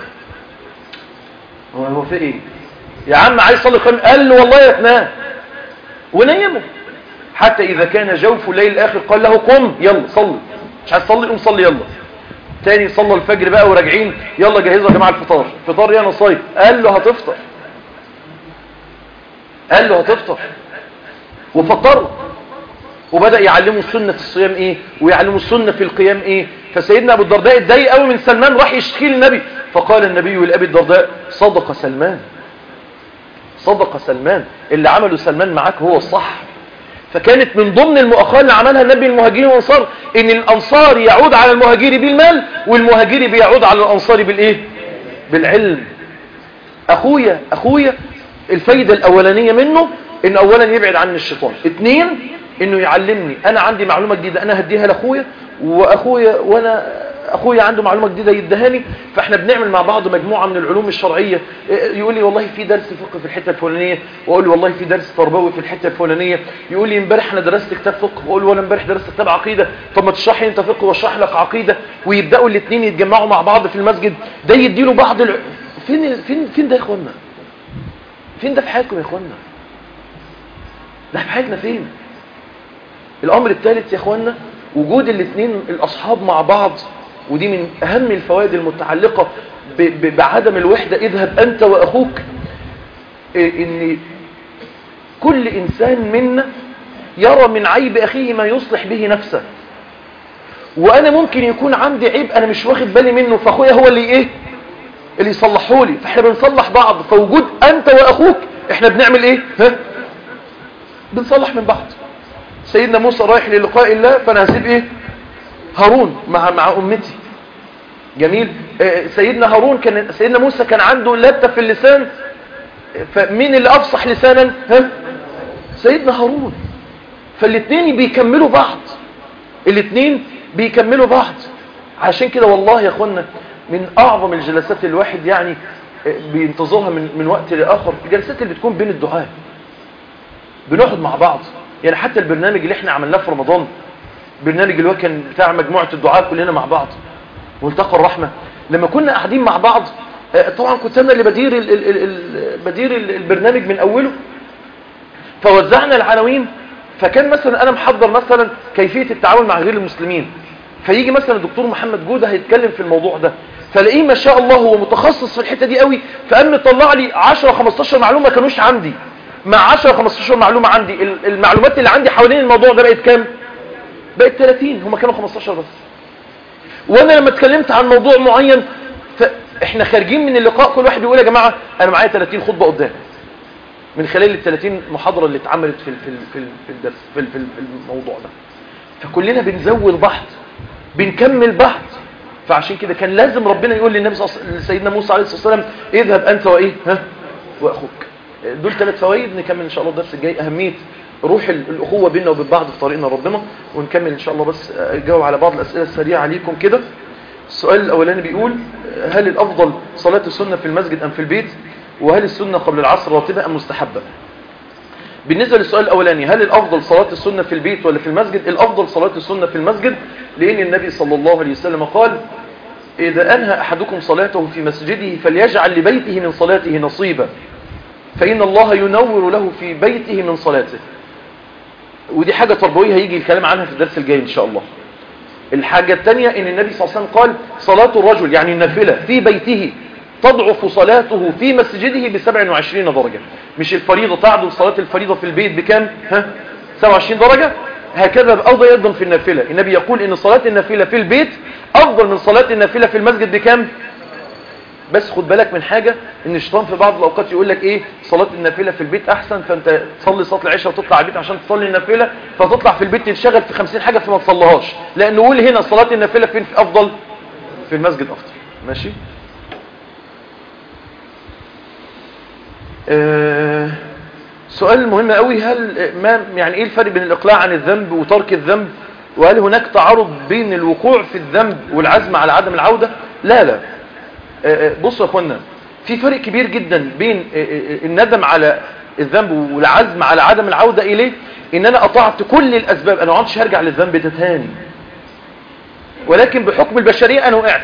هو هو في ايه يا عم عايز تصلي قيام قال له والله يا تنام ونيمه حتى اذا كان جوف الليل الاخر قال له قم يلا صلي مش عايز تصلي قوم صلي يلا تاني صلى الفجر بقى وراجعين يلا جهزوا يا جماعه الفطار فطار يا نصايب قال له هتفطر قال له هتفطر وفطروا وبدأ يعلموا السنة في الصيام ايه ويعلموا السنة في القيام ايه فسيدنا ابو الدرداء اتضايق قوي من سلمان راح يشكي للنبي فقال النبي لابي الدرداء صدق سلمان صدق سلمان اللي عمله سلمان معاك هو الصح فكانت من ضمن المؤاخاه اللي عملها النبي المهاجرين والانصار ان الانصار يعود على المهاجري بالمال والمهاجري بيعود على الانصار بالايه بالعلم اخويا اخويا الفايدة الاولانية منه ان اولا يبعد عن الشيطان اتنين انه يعلمني انا عندي معلومة جديدة انا هديها لاخويا واخويا وانا اخويا عنده معلومة جديدة يدهاني فاحنا بنعمل مع بعض مجموعة من العلوم الشرعية يقول لي والله في درس فقه في الحتة الفلانية واقول له والله في درس تربوي في الحتة الفلانية يقول لي امبارح انا درست كتاب فقه واقول له وانا امبارح درست كتاب عقيدة طب ما تشرح لي انت فقه واشرح لك عقيدة ويبداوا الاثنين يتجمعوا مع بعض في المسجد ده يديله بعض الع... فين فين فين ده يا اخوانا فين ده في حياتكم يا اخوانا ده في حياتنا فين الامر الثالث يا اخوانا وجود الاثنين الاصحاب مع بعض ودي من اهم الفوائد المتعلقة ب ب بعدم الوحدة اذهب انت واخوك إيه ان كل انسان منا يرى من عيب اخيه ما يصلح به نفسه وانا ممكن يكون عندي عيب انا مش واخد بالي منه فاخويا هو اللي ايه اللي يصلحه لي فاحنا بنصلح بعض فوجود انت واخوك احنا بنعمل ايه ها بنصلح من بعض سيدنا موسى رايح للقاء الله فانا هسيب ايه هارون مع مع امتي جميل آه سيدنا هارون كان سيدنا موسى كان عنده لبته في اللسان فمين اللي افصح لسانا ها سيدنا هارون فالاثنين بيكملوا بعض الاثنين بيكملوا بعض عشان كده والله يا اخوانا من اعظم الجلسات اللي الواحد يعني بينتظرها من من وقت لاخر الجلسات اللي بتكون بين الدعاء بنقعد مع بعض يعني حتى البرنامج اللي احنا عملناه في رمضان برنامج اللي هو كان بتاع مجموعه الدعاء كلنا مع بعض ملتقى الرحمه لما كنا قاعدين مع بعض طبعا كنت انا اللي بدير ال ال ال بدير البرنامج من اوله فوزعنا العناوين فكان مثلا انا محضر مثلا كيفيه التعامل مع غير المسلمين فيجي مثلا الدكتور محمد جوده هيتكلم في الموضوع ده فلاقيه ما شاء الله هو متخصص في الحته دي قوي فقام مطلع لي 10 15 معلومه ما كانوش عندي مع 10 15 معلومه عندي المعلومات اللي عندي حوالين الموضوع ده بقت كام بقت 30 هم كانوا 15 بس وانا لما اتكلمت عن موضوع معين فاحنا خارجين من اللقاء كل واحد بيقول يا جماعه انا معايا 30 خطبه قدام من خلال ال 30 محاضره اللي اتعملت في في في في الدرس في في الموضوع ده فكلنا بنزود بعض بنكمل بعض فعشان كده كان لازم ربنا يقول للنبي صلى سيدنا موسى عليه الصلاه والسلام اذهب انت وايه ها واخوك دول ثلاث فوائد نكمل ان شاء الله الدرس الجاي اهميه روح الاخوه بيننا وبين بعض في طريقنا ربنا ونكمل ان شاء الله بس اجاوب على بعض الاسئله السريعه عليكم كده السؤال الاولاني بيقول هل الافضل صلاه السنه في المسجد ام في البيت وهل السنه قبل العصر راتبه ام مستحبه بالنسبة للسؤال الأولاني هل الأفضل صلاة السنة في البيت ولا في المسجد الأفضل صلاة السنة في المسجد لأن النبي صلى الله عليه وسلم قال إذا أنهى أحدكم صلاته في مسجده فليجعل لبيته من صلاته نصيبا فإن الله ينور له في بيته من صلاته ودي حاجة تربوية هيجي الكلام عنها في الدرس الجاي إن شاء الله الحاجة الثانية إن النبي صلى الله عليه وسلم قال صلاة الرجل يعني النافلة في بيته تضعف صلاته في مسجده ب 27 درجة مش الفريضة تعدل صلاة الفريضة في البيت بكام ها 27 درجة هكذا بأوضى أيضا في النافلة النبي يقول إن صلاة النافلة في البيت أفضل من صلاة النافلة في المسجد بكام بس خد بالك من حاجة ان الشيطان في بعض الاوقات يقول لك ايه صلاة النافلة في البيت احسن فانت تصلي صلاة العشاء وتطلع البيت عشان تصلي النافلة فتطلع في البيت تنشغل في 50 حاجة فما تصليهاش لان نقول هنا صلاة النافلة فين في افضل في المسجد افضل ماشي آه سؤال مهم قوي هل ما يعني ايه الفرق بين الاقلاع عن الذنب وترك الذنب وهل هناك تعارض بين الوقوع في الذنب والعزم على عدم العودة لا لا بصوا يا اخوانا في فرق كبير جدا بين الندم على الذنب والعزم على عدم العودة اليه ان انا قطعت كل الاسباب انا ما عدتش هرجع للذنب ده تاني ولكن بحكم البشرية انا وقعت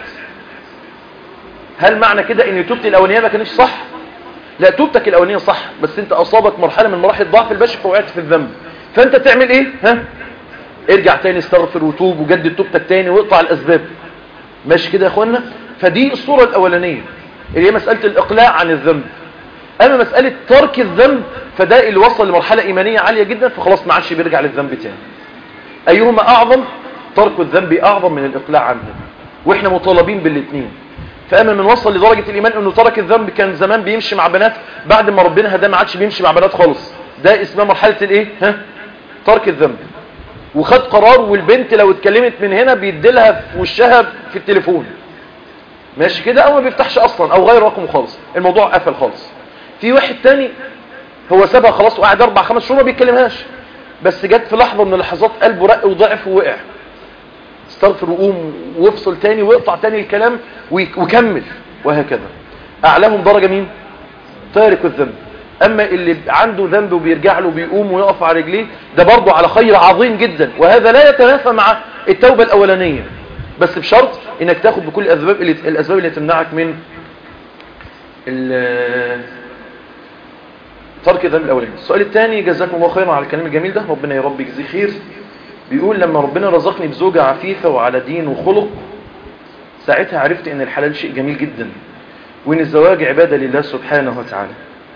هل معنى كده ان توبتي الاولانيه ما كانتش صح لا توبتك الاولانيه صح بس انت اصابك مرحله من مراحل ضعف البشر فوقعت في الذنب فانت تعمل ايه ها ارجع تاني استغفر وتوب وجدد توبتك تاني واقطع الاسباب ماشي كده يا اخوانا فدي الصورة الأولانية اللي هي مسألة الإقلاع عن الذنب أما مسألة ترك الذنب فده اللي وصل لمرحلة إيمانية عالية جدا فخلاص ما عادش بيرجع للذنب تاني أيهما أعظم ترك الذنب أعظم من الإقلاع عنه وإحنا مطالبين بالاثنين فأما من وصل لدرجة الإيمان أنه ترك الذنب كان زمان بيمشي مع بنات بعد ما ربنا هداه ما عادش بيمشي مع بنات خالص ده اسمها مرحلة الإيه ها ترك الذنب وخد قرار والبنت لو اتكلمت من هنا بيديلها في وشها في التليفون ماشي كده او ما بيفتحش اصلا او غير رقمه خالص الموضوع قفل خالص في واحد تاني هو سابها خلاص وقعد اربع خمس شهور ما بيتكلمهاش بس جت في لحظه من اللحظات قلبه رق وضعف ووقع استغفر وقوم وافصل تاني واقطع تاني الكلام وكمل وهكذا اعلاهم درجه مين تارك الذنب اما اللي عنده ذنب وبيرجع له بيقوم ويقف على رجليه ده برضه على خير عظيم جدا وهذا لا يتنافى مع التوبه الاولانيه بس بشرط انك تاخد بكل الاسباب اللي الاسباب اللي تمنعك من ترك الذنب الاولاني السؤال الثاني جزاكم الله خيرا على الكلام الجميل ده ربنا يا رب يجزيه خير بيقول لما ربنا رزقني بزوجة عفيفة وعلى دين وخلق ساعتها عرفت ان الحلال شيء جميل جدا وان الزواج عبادة لله سبحانه وتعالى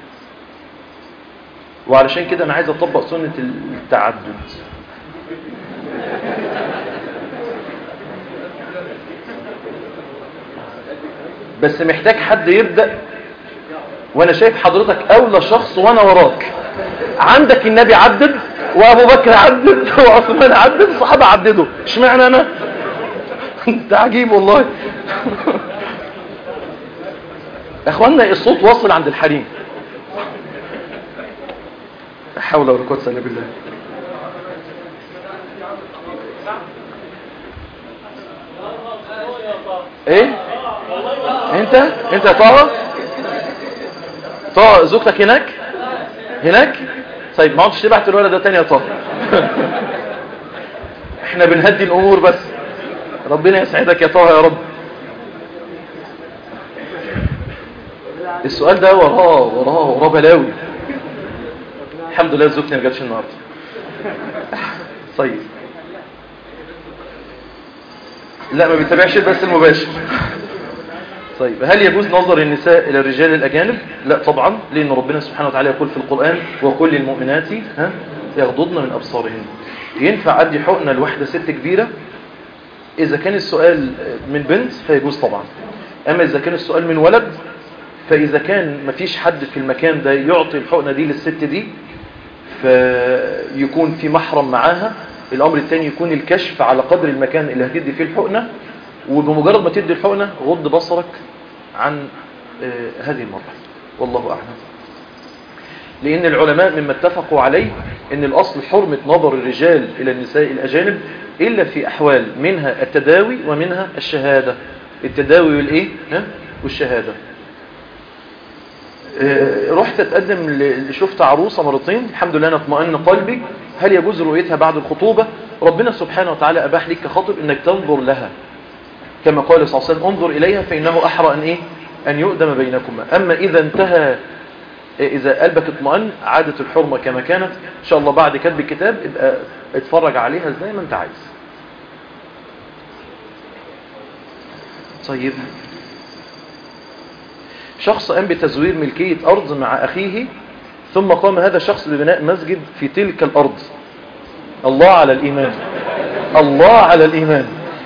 وعلشان كده انا عايز اطبق سنة التعدد بس محتاج حد يبدأ وانا شايف حضرتك اولى شخص وانا وراك عندك النبي عدد وابو بكر عدد وعثمان عدد الصحابة عددوا اشمعنى انا انت عجيب والله اخوانا الصوت واصل عند الحريم لا حول ولا قوه الا بالله ايه انت انت يا طه طه زوجتك هناك هناك طيب ما عدتش تبعت الولد ده تاني يا طه احنا بنهدي الامور بس ربنا يسعدك يا طه يا رب السؤال ده وراه وراه وراه بلاوي الحمد لله زوجتي ما جاتش النهارده طيب لا ما بيتابعش البث المباشر طيب هل يجوز نظر النساء إلى الرجال الأجانب لا طبعا لأن ربنا سبحانه وتعالى يقول في القرآن وكل المؤمنات ها يغضضن من أبصارهن ينفع أدي حقنة لواحدة ست كبيرة إذا كان السؤال من بنت فيجوز طبعا أما إذا كان السؤال من ولد فإذا كان مفيش حد في المكان ده يعطي الحقنة دي للست دي فيكون في محرم معاها الأمر الثاني يكون الكشف على قدر المكان اللي هتدي فيه الحقنة وبمجرد ما تدي الحقنة غض بصرك عن آه هذه المرة والله أعلم لأن العلماء مما اتفقوا عليه أن الأصل حرمة نظر الرجال إلى النساء الأجانب إلا في أحوال منها التداوي ومنها الشهادة التداوي والإيه ها؟ والشهادة آه رحت أتقدم ل- شفت عروسة مرتين الحمد لله أنا اطمئن قلبي هل يجوز رؤيتها بعد الخطوبة ربنا سبحانه وتعالى أباح لك كخطب أنك تنظر لها كما قال صلى الله عليه وسلم انظر إليها فإنه أحرى أن إيه أن يؤدم بينكما أما إذا انتهى إذا قلبك اطمئن عادت الحرمة كما كانت إن شاء الله بعد كتب الكتاب ابقى اتفرج عليها زي ما انت عايز طيب شخص قام بتزوير ملكية أرض مع أخيه ثم قام هذا الشخص ببناء مسجد في تلك الأرض الله على الإيمان الله على الإيمان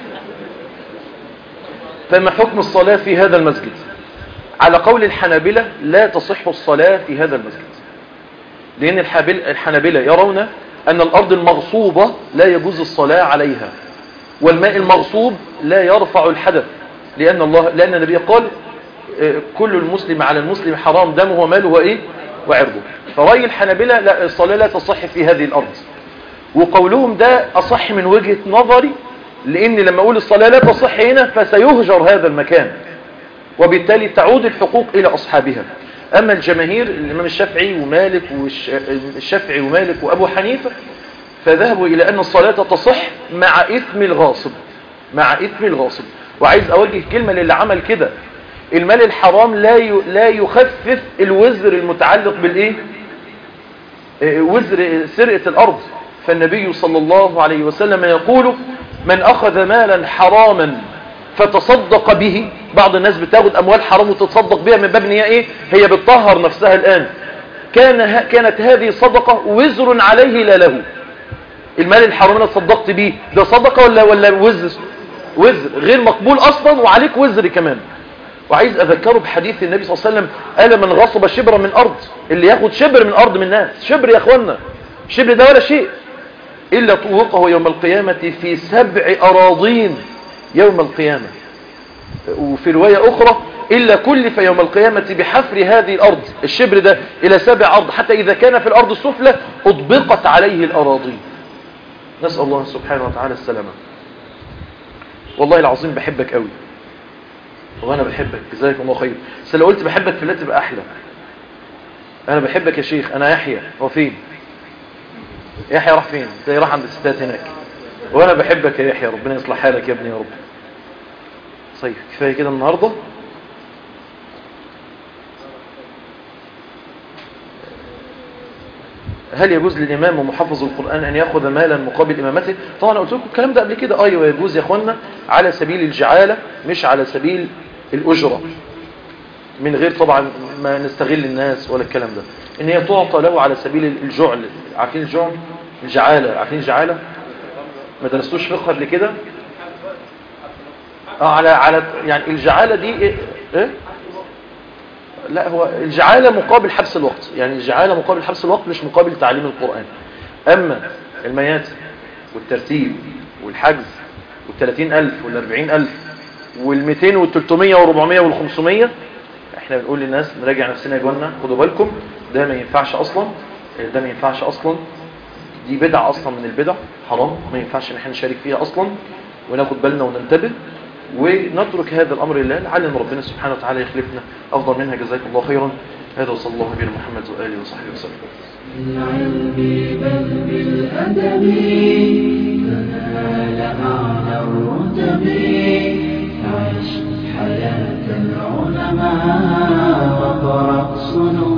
فما حكم الصلاة في هذا المسجد على قول الحنابلة لا تصح الصلاة في هذا المسجد لأن الحابل- الحنابلة يرون أن الأرض المغصوبة لا يجوز الصلاة عليها والماء المغصوب لا يرفع الحدث لأن الله لأن النبي قال آه، كل المسلم على المسلم حرام دمه وماله وإيه وعرضه فرأي الحنابلة لا الصلاة لا تصح في هذه الأرض وقولهم ده أصح من وجهة نظري لأن لما أقول الصلاة لا تصح هنا فسيهجر هذا المكان وبالتالي تعود الحقوق إلى أصحابها أما الجماهير الإمام الشافعي ومالك والشافعي ومالك وأبو حنيفة فذهبوا إلى أن الصلاة تصح مع إثم الغاصب مع إثم الغاصب وعايز أوجه كلمة للي عمل كده المال الحرام لا ي- لا يخفف الوزر المتعلق بالإيه آه، وزر سرقة الأرض فالنبي صلى الله عليه وسلم يقول من أخذ مالا حراما فتصدق به بعض الناس بتاخد أموال حرام وتتصدق بها من باب إن هي إيه هي بتطهر نفسها الآن كان ه- كانت هذه صدقة وزر عليه لا له المال الحرام اللي تصدقت بيه ده صدقة ولا ولا وزر وزر غير مقبول أصلا وعليك وزر كمان وعايز أذكره بحديث النبي صلى الله عليه وسلم قال من غصب شبرا من أرض اللي ياخد شبر من أرض من الناس شبر يا أخوانا شبر ده ولا شيء إلا طوقه يوم القيامة في سبع أراضين يوم القيامة وفي رواية أخرى إلا كلف يوم القيامة بحفر هذه الأرض الشبر ده إلى سبع أرض حتى إذا كان في الأرض السفلى أطبقت عليه الأراضين نسأل الله سبحانه وتعالى السلامة والله العظيم بحبك قوي وانا بحبك جزاك الله خير بس لو قلت بحبك في الله تبقى احلى انا بحبك يا شيخ انا يحيى هو فين يحيى راح فين تلاقيه راح عند الستات هناك وانا بحبك يا يحيى ربنا يصلح حالك يا ابني يا رب طيب كفايه كده النهارده هل يجوز للإمام ومحفظ القرآن أن يأخذ مالا مقابل إمامته طبعا قلت لكم الكلام ده قبل كده أيوة يجوز يا أخوانا على سبيل الجعالة مش على سبيل الأجرة من غير طبعا ما نستغل الناس ولا الكلام ده ان هي تعطى له على سبيل الجعل عارفين الجعل الجعالة عارفين الجعالة ما درستوش فقه قبل كده اه على على يعني الجعالة دي ايه, إيه؟ لا هو الجعالة مقابل حبس الوقت يعني الجعالة مقابل حبس الوقت مش مقابل تعليم القرآن أما الميات والترتيب والحجز والثلاثين ألف والأربعين ألف والمئتين والتلتمية والربعمية والخمسمية احنا بنقول للناس نراجع نفسنا يا جوانا خدوا بالكم ده ما ينفعش أصلا ده ما ينفعش أصلا دي بدعة أصلا من البدع حرام ما ينفعش ان احنا نشارك فيها أصلا وناخد بالنا وننتبه ونترك هذا الأمر لله لعل ربنا سبحانه وتعالى يخلفنا أفضل منها جزاكم الله خيرا هذا وصلى الله بنا محمد وآله وصحبه وسلم بالعلم بل بالأدب تنال أعلى الرتب عش حياة العلماء وقرأ صنوع